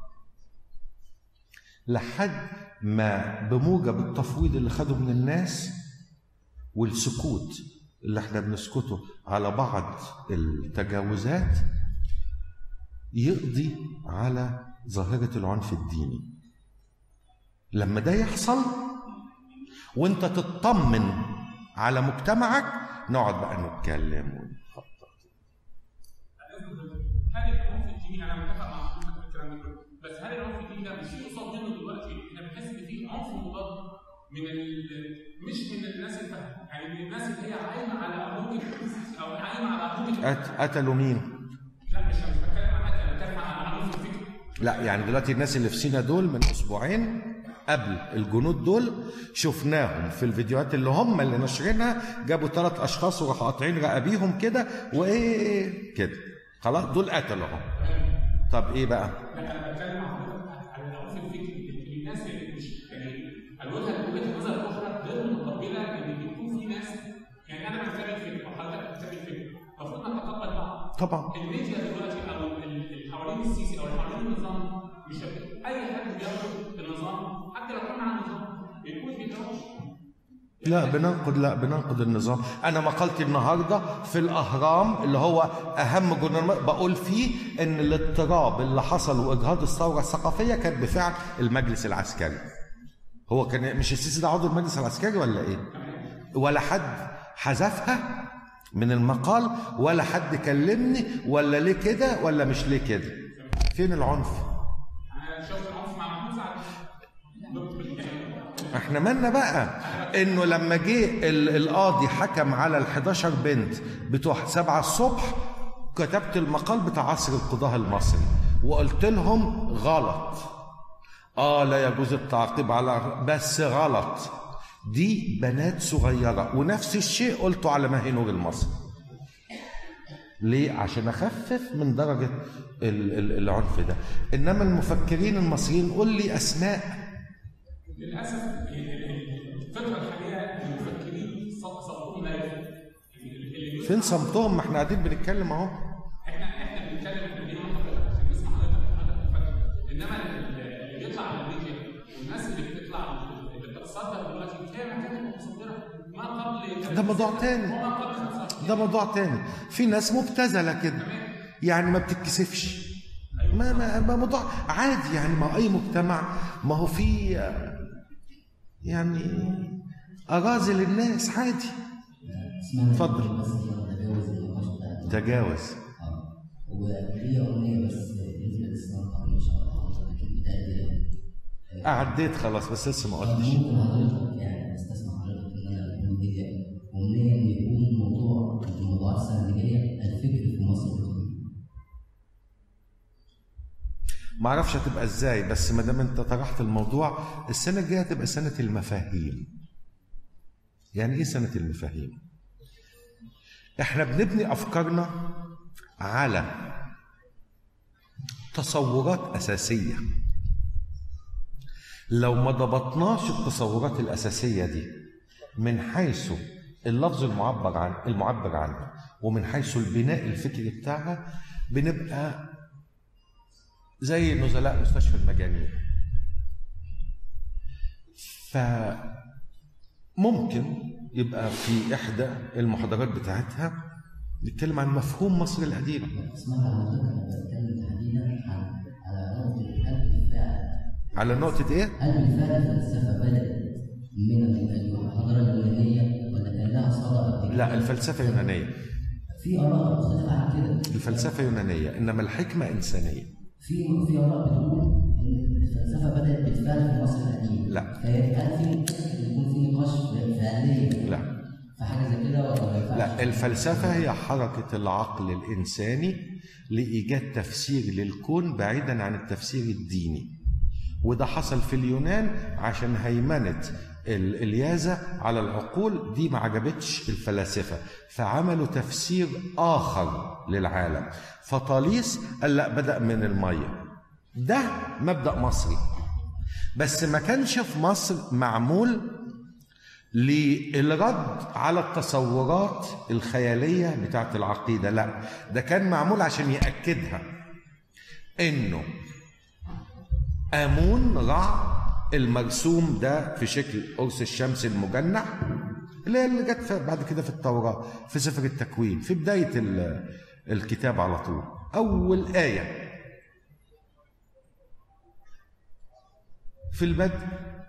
لحد ما بموجب التفويض اللي خده من الناس والسكوت اللي احنا بنسكته على بعض التجاوزات يقضي على ظاهرة العنف الديني لما ده يحصل وانت تطمن على مجتمعك نقعد بقى نتكلم ونخطط هل العنف الديني انا متفق مع حضرتك في الكلام ده كله بس هل العنف الديني ده مش في قصاد منه دلوقتي احنا بنحس ان في عنف مضاد من ال... مش من الناس اللي يعني من الناس اللي هي عايمه على عمود او عايمه على عمود قت- قتلوا مين؟ لا مش مش بتكلم عن قتل انا بتكلم عن عنف الفكر لا يعني دلوقتي الناس اللي في سينا دول من اسبوعين قبل الجنود دول شفناهم في الفيديوهات اللي هم اللي ناشرينها جابوا ثلاث اشخاص وراحوا قاطعين رقابيهم كده وايه كده خلاص دول قتلوا اهو طب ايه بقى؟ انا بتكلم مع حضرتك على العنف الفكري اللي الناس اللي مش يعني الوجهه وجهه نظر اخرى غير متقبله ان بيكون في ناس يعني انا بنتمي فكره وحضرتك بتنتمي فكره المفروض نتقبل بعض طبعا الميديا دلوقتي او ال- ال- اللي حوالين السيسي او اللي حوالين النظام مش هت- اي حد بياخد النظام حتى لو كان مع النظام بيكون بيتراش لا بننقد لا بننقد النظام انا مقالتي النهارده في الاهرام اللي هو اهم جورنال بقول فيه ان الاضطراب اللي حصل واجهاض الثوره الثقافيه كان بفعل المجلس العسكري هو كان مش السيسي ده عضو المجلس العسكري ولا ايه ولا حد حذفها من المقال ولا حد كلمني ولا ليه كده ولا مش ليه كده فين العنف انا شفت العنف مع محمود سعد احنا مالنا بقى انه لما جه ال- القاضي حكم على ال 11 بنت بتوع 7 الصبح كتبت المقال بتاع عصر القضاء المصري وقلت لهم غلط اه لا يجوز التعقيب على بس غلط دي بنات صغيرة ونفس الشيء قلته على ماهي نور المصري ليه؟ عشان اخفف من درجة ال- ال- العنف ده انما المفكرين المصريين قول لي اسماء للاسف ال- ال- الفتره الحاليه المفكرين ص- صبرهم لا يفهم اللي فين صمتهم ما احنا قاعدين بنتكلم اهو احنا احنا بنتكلم احنا بنقول لحضرتك عشان نسمع حضرتك حضرتك تفكر انما اللي بيطلع على الميديا والناس اللي بتطلع اللي بتتصدر دلوقتي هي محتاجه تبقى مصدره ما قبل ده موضوع تاني وما قبل 15 ده موضوع تاني في ناس مبتذله كده يعني ما بتتكسفش ما ما ما موضوع عادي يعني ما هو اي مجتمع ما هو في آه، يعني اراذل الناس عادي اسمها اتفضل. بس تجاوز النقاش بتاع تجاوز اه وهي اغنيه بس باذن تسمعها ان شاء الله اكيد بتاعت عديت خلاص بس لسه ما قلتش ممكن حضرتك يعني استسمع حضرتك ان انا اكون هي اغنيه ان يكون موضوع من الموضوعات السنه اللي جايه الفكر في مصر القديمه ما اعرفش هتبقى ازاي بس ما دام انت طرحت الموضوع السنه الجايه هتبقى سنه المفاهيم يعني ايه سنه المفاهيم احنا بنبني افكارنا على تصورات اساسيه لو ما ضبطناش التصورات الاساسيه دي من حيث اللفظ المعبر عن المعبر عنه ومن حيث البناء الفكري بتاعها بنبقى زي نزلاء مستشفى المجانين فممكن يبقى في إحدى المحاضرات بتاعتها نتكلم عن مفهوم مصر القديمة اسمح لي حضرتك انا بتكلم تحديدا عن على نقطه هل بالفعل على نقطة إيه؟ هل بالفعل الفلسفه بدات من الحضاره اليونانيه ولا كان لها صدى قبل كده؟ لا الفلسفة يونانية في اراء مختلفه عن كده الفلسفة يونانية إنما الحكمة إنسانية في في اراء بتقول ان الفلسفه بدات بالفعل في مصر القديمه لا. فهل في ممكن يكون في نقاش فعلي لا في حاجه زي كده ولا ما ينفعش؟ لا الفلسفة هي حركة العقل الإنساني لإيجاد تفسير للكون بعيدا عن التفسير الديني وده حصل في اليونان عشان هيمنة ال- اليازة على العقول دي ما عجبتش الفلاسفة فعملوا تفسير آخر للعالم فطاليس قال لا بدأ من المية ده مبدأ مصري بس ما كانش في مصر معمول للرد على التصورات الخيالية بتاعت العقيدة لا ده كان معمول عشان يأكدها انه امون رع المرسوم ده في شكل قرص الشمس المجنح اللي هي اللي جت في- بعد كده في التوراة في سفر التكوين في بداية ال- الكتاب على طول أول آية في البدء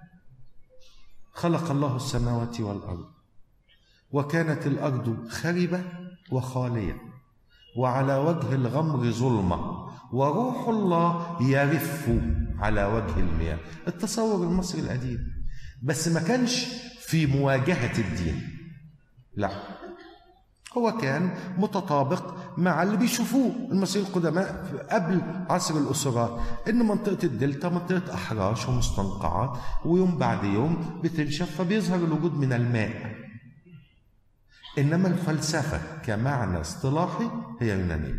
خلق الله السماوات والأرض وكانت الأرض خربة وخالية وعلى وجه الغمر ظلمة وروح الله يرف على وجه المياه التصور المصري القديم بس ما كانش في مواجهة الدين لا هو كان متطابق مع اللي بيشوفوه المصريين القدماء قبل عصر الأسرات إن منطقة الدلتا منطقة أحراش ومستنقعات ويوم بعد يوم بتنشف فبيظهر الوجود من الماء إنما الفلسفة كمعنى اصطلاحي هي يونانية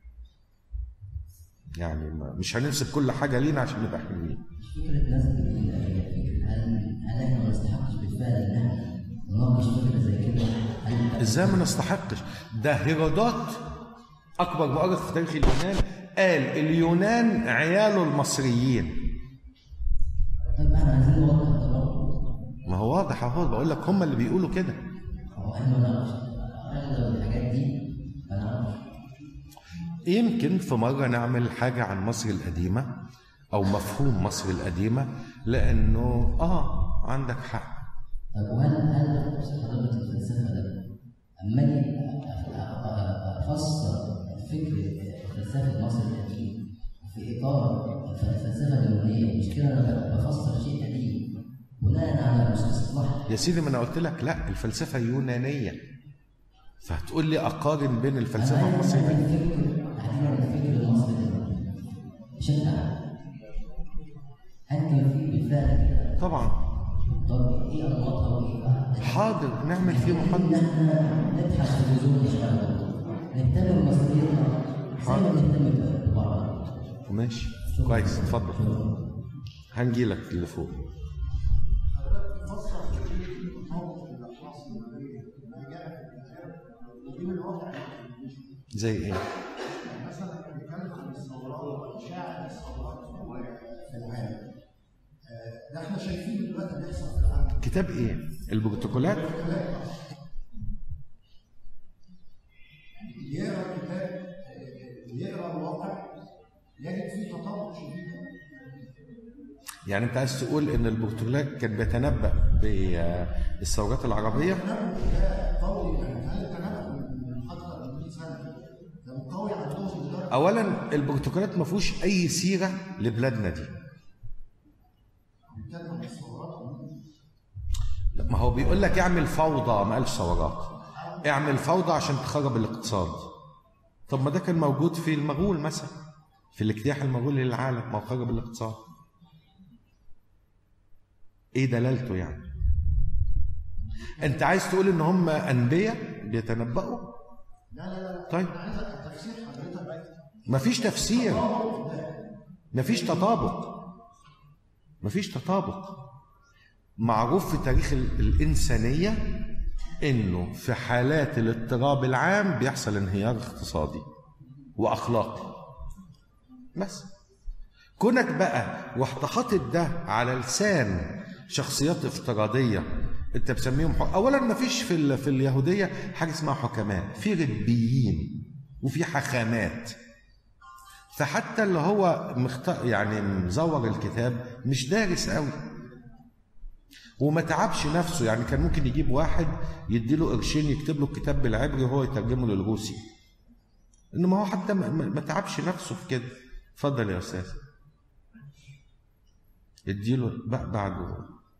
يعني ما- مش هننسب كل حاجة لينا عشان نبقى حلوين فكرة ناس جديدة هي فكرة هل هل احنا ما نستحقش بالفعل ان احنا نناقش فكرة زي كده؟ هل ازاي ما نستحقش ده هيرودوت اكبر مؤرخ في تاريخ اليونان قال اليونان عيال المصريين طيب احنا عايزين نوضح ده برضه ما هو واضح اهو بقول لك هم اللي بيقولوا كده هو احنا ما نعرفش اغلب الحاجات دي ما نعرفش يمكن في مرة نعمل حاجة عن مصر القديمة أو مفهوم مصر القديمة لأنه آه عندك حق طيب وهل هل حضرتك الفلسفة ده اما اجي أ- أ- أ- افسر فكرة فلسفة مصر القديم في اطار الفلسفة اليونانية مش كده انا بفسر شيء قديم بناء على مصطلح يا سيدي ما أنا قلت لك لا الفلسفة يونانية فهتقول لي أقارن بين الفلسفة المصرية الفكر تحديدا الفكر المصري بشكل عام هل كان في بالفعل كده؟ طبعا طب ايه انماطها وايه حاضر نعمل فيه ان محاضرة احنا نبحث في جذور الاشكال نهتم بمصريتنا زي ما نهتم ببعض ماشي كويس اتفضل هنجي لك اللي فوق فسر موقف الاشخاص المدنيه ما جاء في الكتاب وبين الوضع زي ايه؟ مثلا كان بيتكلم عن الثورات واشاعه الثورات في العالم آه، ده احنا شايفين دلوقتي بيحصل في العالم كتاب ايه؟ البروتوكولات؟ اللي يقرا الكتاب آه، اللي يقرا الواقع يجد فيه تطابق شديد يعني انت عايز تقول ان البروتوكولات كان بيتنبأ بالثورات العربية؟ التنبؤ ده قوي يعني هل التنبؤ من اكثر من 100 سنه ده قوي عندهم لدرجه اولا البروتوكولات ما فيهوش اي سيرة لبلادنا دي بيتكلم عن الثورات عموما لا، ما هو بيقول لك اعمل فوضى ما قالش ثورات اعمل فوضى عشان تخرب الاقتصاد طب ما ده كان موجود في المغول مثلا في الاجتياح المغولي للعالم ما هو خرب الاقتصاد ايه دلالته يعني انت عايز تقول ان هم انبياء بيتنبأوا لا لا لا طيب انا عايز التفسير حضرتك مفيش تفسير مفيش تطابق مفيش تطابق معروف في تاريخ ال- الإنسانية إنه في حالات الاضطراب العام بيحصل انهيار اقتصادي وأخلاقي بس كونك بقى رحت حاطط ده على لسان شخصيات افتراضيه انت بسميهم حق... اولا ما فيش في ال... في اليهوديه حاجه اسمها حكماء في ربيين وفي حخامات فحتى اللي هو مخت... يعني مزور الكتاب مش دارس قوي وما تعبش نفسه يعني كان ممكن يجيب واحد يديله قرشين يكتب له الكتاب بالعبري وهو يترجمه للروسي انما هو حتى ما, ما ما تعبش نفسه في كده اتفضل يا استاذ اديله بقى بعده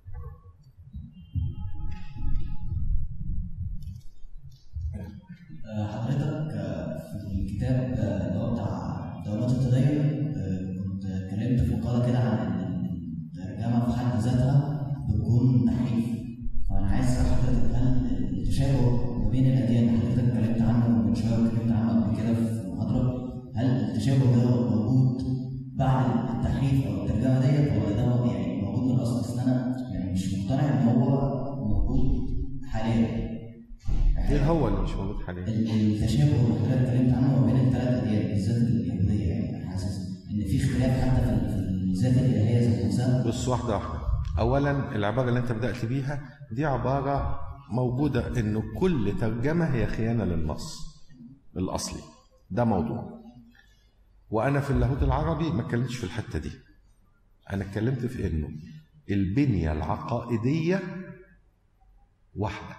آه، حضرتك آه، في الكتاب آه، اللي هو بتاع دولات التدين آه، كنت اتكلمت في مقالة كده عن إن الترجمة في حد ذاتها بتكون تحريف فأنا عايز أسأل حضرتك هل التشابه ما بين الأديان اللي حضرتك اتكلمت عنه من شوية اتكلمت عنه قبل كده في محاضرة هل التشابه ده موجود بعد التحريف أو الترجمة ديت ولا ده يعني موجود من الأصل بس أنا يعني مش مقتنع إن هو موجود حاليا ايه هو اللي مش موجود حاليا التشابه اللي حضرتك اتكلمت عنه ما بين الثلاث اديان بالذات اليهوديه يعني حاسس ان في اختلاف حتى في في الذات الالهيه ذات نفسها بص واحدة واحدة أولا العبارة اللي أنت بدأت بيها دي عبارة موجودة إنه كل ترجمة هي خيانة للنص الأصلي ده موضوع وأنا في اللاهوت العربي ما اتكلمتش في الحتة دي أنا اتكلمت في إنه البنية العقائدية واحدة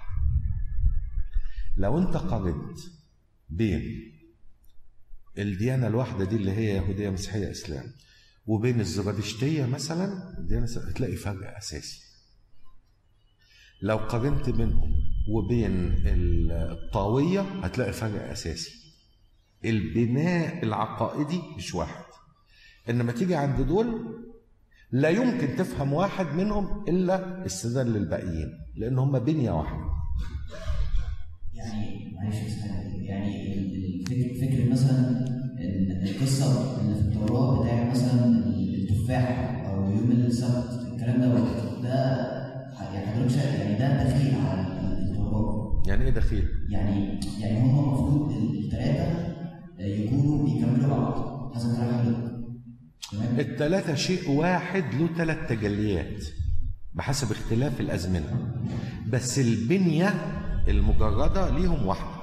لو أنت قارنت بين الديانة الواحدة دي اللي هي يهودية مسيحية إسلام وبين الزرادشتية مثلا الديانة هتلاقي فرق أساسي لو قارنت بينهم وبين الطاوية هتلاقي فرق أساسي البناء العقائدي مش واحد إنما تيجي عند دول لا يمكن تفهم واحد منهم إلا استدلال للباقيين لأن هم بنية واحدة يعني معلش بس حاجة، يعني الفكر فكر مثلا ان القصه اللي في التوراه بتاع مثلا التفاح او يوم السبت الكلام ده ده يعني حضرتك شايف يعني ده دخيل على التوراه يعني إيه دخيل؟ يعني يعني هم المفروض الثلاثه يكونوا بيكملوا بعض حسب كلام حضرتك تمام التلاتة شيء واحد له ثلاث تجليات بحسب اختلاف الأزمنة بس البنية المجردة ليهم واحدة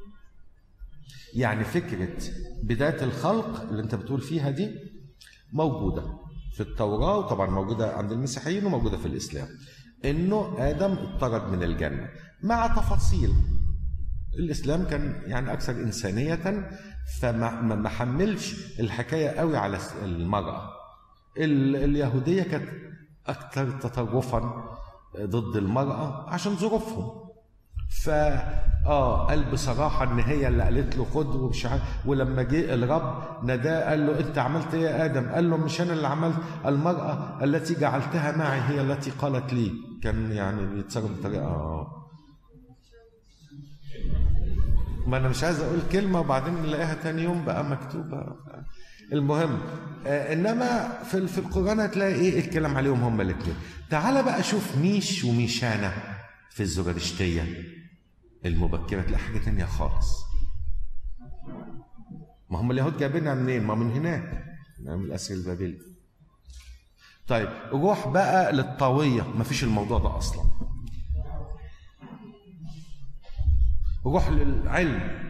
يعني فكرة بداية الخلق اللي انت بتقول فيها دي موجودة في التوراة وطبعا موجودة عند المسيحيين وموجودة في الإسلام إنه آدم اطرد من الجنة مع تفاصيل الإسلام كان يعني أكثر إنسانية فما ما- ما حملش الحكاية قوي على المرأة ال- اليهودية كانت أكثر تطرفا ضد المرأة عشان ظروفهم فا اه قال بصراحه ان هي اللي قالت له خد ومش عارف ولما جه الرب ناداه قال له انت عملت ايه يا ادم؟ قال له مش انا اللي عملت المراه التي جعلتها معي هي التي قالت لي كان يعني بيتصرف بطريقه آه. ما انا مش عايز اقول كلمه وبعدين نلاقيها تاني يوم بقى مكتوبه المهم آه انما في في القران هتلاقي ايه الكلام عليهم هم الاثنين تعال بقى شوف ميش وميشانه في الزرادشتيه المبكره تلاقي حاجه تانية خالص ما هم اليهود جايبينها منين ما من هناك من الاسر البابلي طيب روح بقى للطاويه ما فيش الموضوع ده اصلا روح للعلم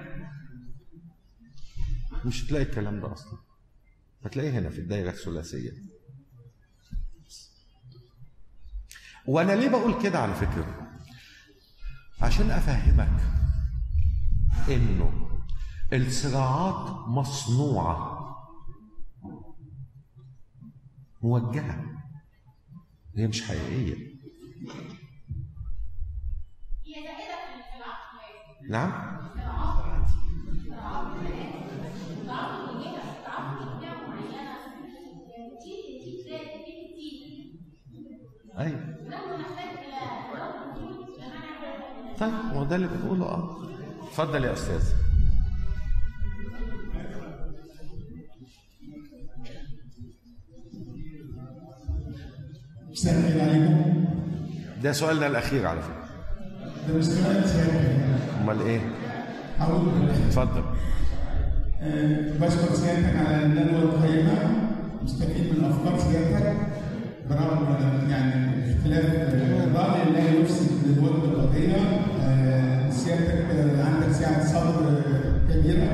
مش هتلاقي الكلام ده اصلا هتلاقيه هنا في الدائره الثلاثيه وانا ليه بقول كده على فكره عشان افهمك انه الصراعات مصنوعه موجهه هي مش حقيقيه هي زائدة في العقل نعم ايوه طيب هو ده اللي بنقوله اه اتفضل يا استاذ مساء الخير عليكم ده سؤالنا الاخير على فكره ده مش سؤال سيادتك امال ايه أقول بالله اتفضل آه، بشكر سيادتك على الندوة القيمة مستفيد من افكار سيادتك برغم يعني اختلاف الراي لا يفسد للود القضيه آه، سيادتك آه، عندك سعه صبر كبيره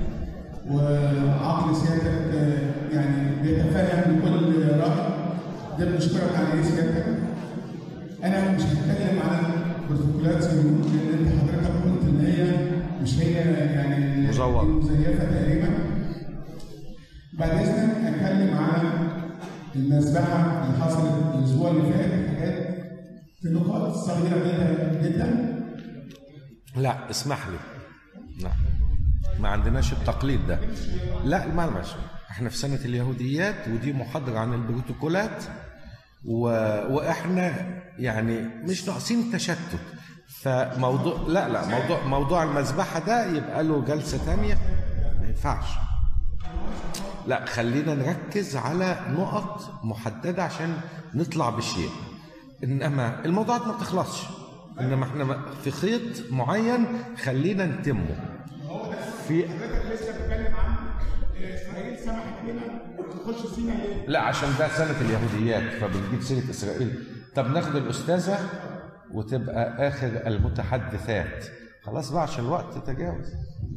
وعقل سيادتك آه، يعني بيتفهم لكل راي ده بنشكرك عليه سيادتك انا مش هتكلم على بروتوكولات سيمون لان انت حضرتك قلت ان هي مش هي يعني مزورة. مزيفه تقريبا بعد اذنك اتكلم على المذبحه اللي حصلت الاسبوع اللي فات حاجات في نقاط صغيره جدا جدا لا اسمح لي لا ما عندناش التقليد ده لا ما ماشي احنا في سنة اليهوديات ودي محاضرة عن البروتوكولات و... واحنا يعني مش ناقصين تشتت فموضوع لا لا موضوع موضوع المذبحة ده يبقى له جلسة تانية ما ينفعش لا خلينا نركز على نقط محددة عشان نطلع بشيء انما الموضوعات ما بتخلصش انما احنا في خيط معين خلينا نتمه في حضرتك لسه بتتكلم عن اسرائيل سمحت لنا نخش سينا ليه؟ لا عشان ده سنة اليهوديات فبنجيب سيرة إسرائيل طب ناخد الأستاذة وتبقى آخر المتحدثات خلاص بقى عشان الوقت تجاوز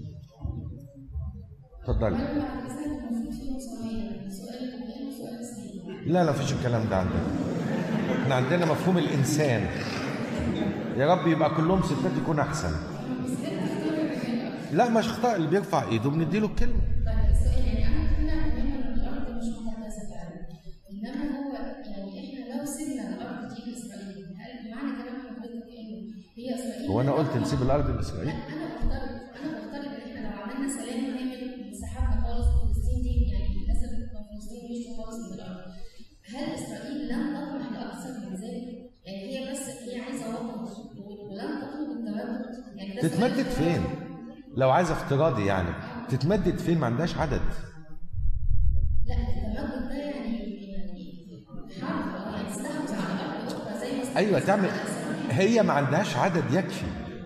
اتفضلي وانا بسأل المفروض في مصارية سؤال كان سؤال سهل لا لا مفيش الكلام ده عندنا احنا عندنا مفهوم الإنسان يا رب يبقى كلهم ستات يكون أحسن لا مش اختار اللي بيرفع ايده بنديله الكلمة طيب السؤال يعني انا كنا ان الارض مش مقدسه فعلا انما هو يعني احنا لو سيبنا الارض دي لاسرائيل هل بمعنى كلام حضرتك انه هي اسرائيل هو أنا قلت نسيب الأرض لإسرائيل انا بفترض انا بفترض ان احنا لو عملنا سلام كامل وسحبنا خالص فلسطين دي يعني للاسف فلسطين مش خالص من الارض هل اسرائيل لم تطمح لاكثر من ذلك؟ يعني هي بس هي عايزه وطن ولم تطلب التمدد يعني ده سؤال تتمدد فين؟ لو عايز افتراضي يعني تتمدد فين ما عندهاش عدد لا التمدد ده يعني يعني حرب يعني استحوذ على الارض اخرى زي ما استحوذ ايوه تعمل على إسرائيل. هي ما عندهاش عدد يكفي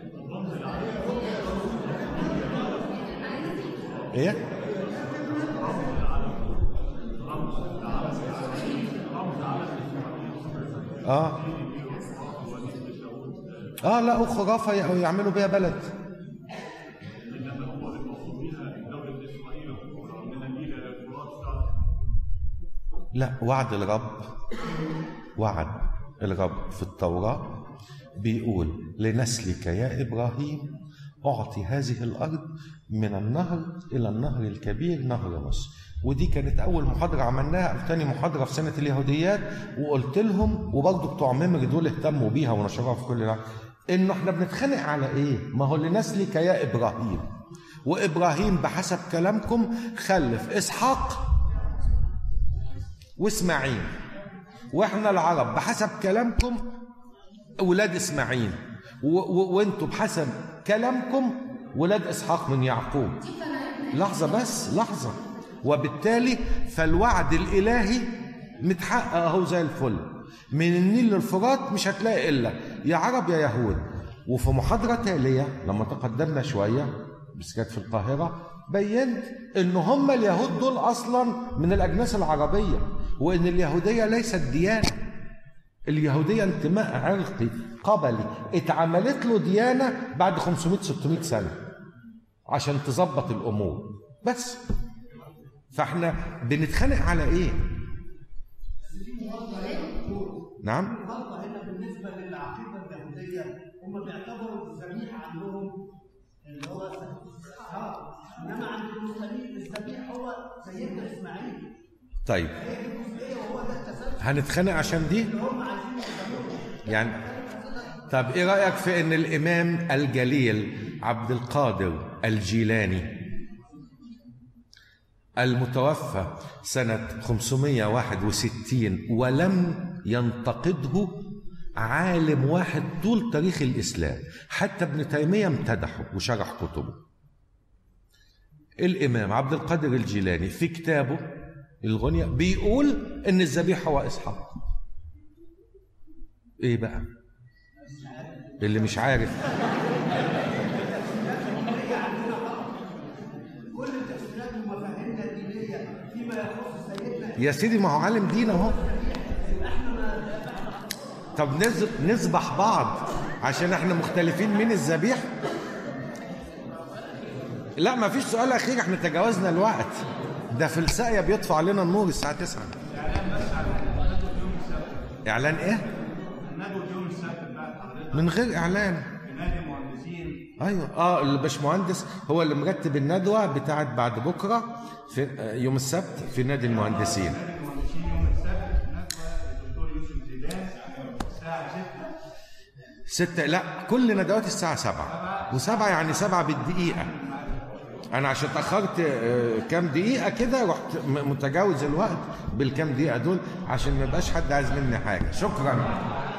ايه اه اه لا خرافه يعملوا بيها بلد لا وعد الرب وعد الرب في التوراة بيقول لنسلك يا إبراهيم أعطي هذه الأرض من النهر إلى النهر الكبير نهر مصر ودي كانت أول محاضرة عملناها أو تاني محاضرة في سنة اليهوديات وقلت لهم وبرضه بتوع ميمري دول اهتموا بيها ونشروها في كل ده إنه إحنا بنتخانق على إيه؟ ما هو لنسلك يا إبراهيم وإبراهيم بحسب كلامكم خلف إسحاق واسماعيل واحنا العرب بحسب كلامكم ولاد اسماعيل و- و- وانتوا بحسب كلامكم ولاد اسحاق من يعقوب لحظه بس لحظه وبالتالي فالوعد الالهي متحقق اهو زي الفل من النيل للفرات مش هتلاقي الا يا عرب يا يهود وفي محاضره تاليه لما تقدمنا شويه بس كانت في القاهره بينت ان هم اليهود دول اصلا من الاجناس العربيه وان اليهوديه ليست ديانه اليهوديه انتماء عرقي قبلي اتعملت له ديانه بعد 500 600 سنه عشان تظبط الامور بس فاحنا بنتخانق على ايه نعم الغلطه هنا بالنسبه للعقيده اليهوديه هم بيعتبروا الذبيح عندهم اللي هو اه انما عند المسلمين الذبيح هو سيدنا اسماعيل طيب هي دي الجزئيه وهو ده التسلسل هنتخانق عشان دي اللي هم عايزين يعملوه يعني طب ايه رايك في ان الامام الجليل عبد القادر الجيلاني المتوفى سنة 561 ولم ينتقده عالم واحد طول تاريخ الإسلام حتى ابن تيمية امتدحه وشرح كتبه الإمام عبد القادر الجيلاني في كتابه الغنية بيقول إن الذبيح هو إسحاق إيه بقى اللي مش عارف كل التفسيرات ومفاهيمنا الدينيه فيما يخص سيدنا يا سيدي ما هو عالم دين اهو طب نز- نذبح بعض عشان احنا مختلفين مين الذبيح لا ما فيش سؤال اخير احنا تجاوزنا الوقت ده في الساقية بيطفى علينا النور الساعة 9 اعلان ايه ندوة يوم السبت بقى حضرتك من غير اعلان في نادي مهندسين ايوه اه الباشمهندس هو اللي مرتب الندوه بتاعت بعد بكره في آه، يوم السبت في نادي المهندسين نادي المهندسين يوم السبت ندوة للدكتور يوسف زيدان الساعة 6 ستة لا كل ندوات الساعة سبعة وسبعة يعني سبعة بالدقيقة أنا عشان اتأخرت آه، كام دقيقة كده رحت م- متجاوز الوقت بالكام دقيقة دول عشان ما يبقاش حد عايز مني حاجة شكرا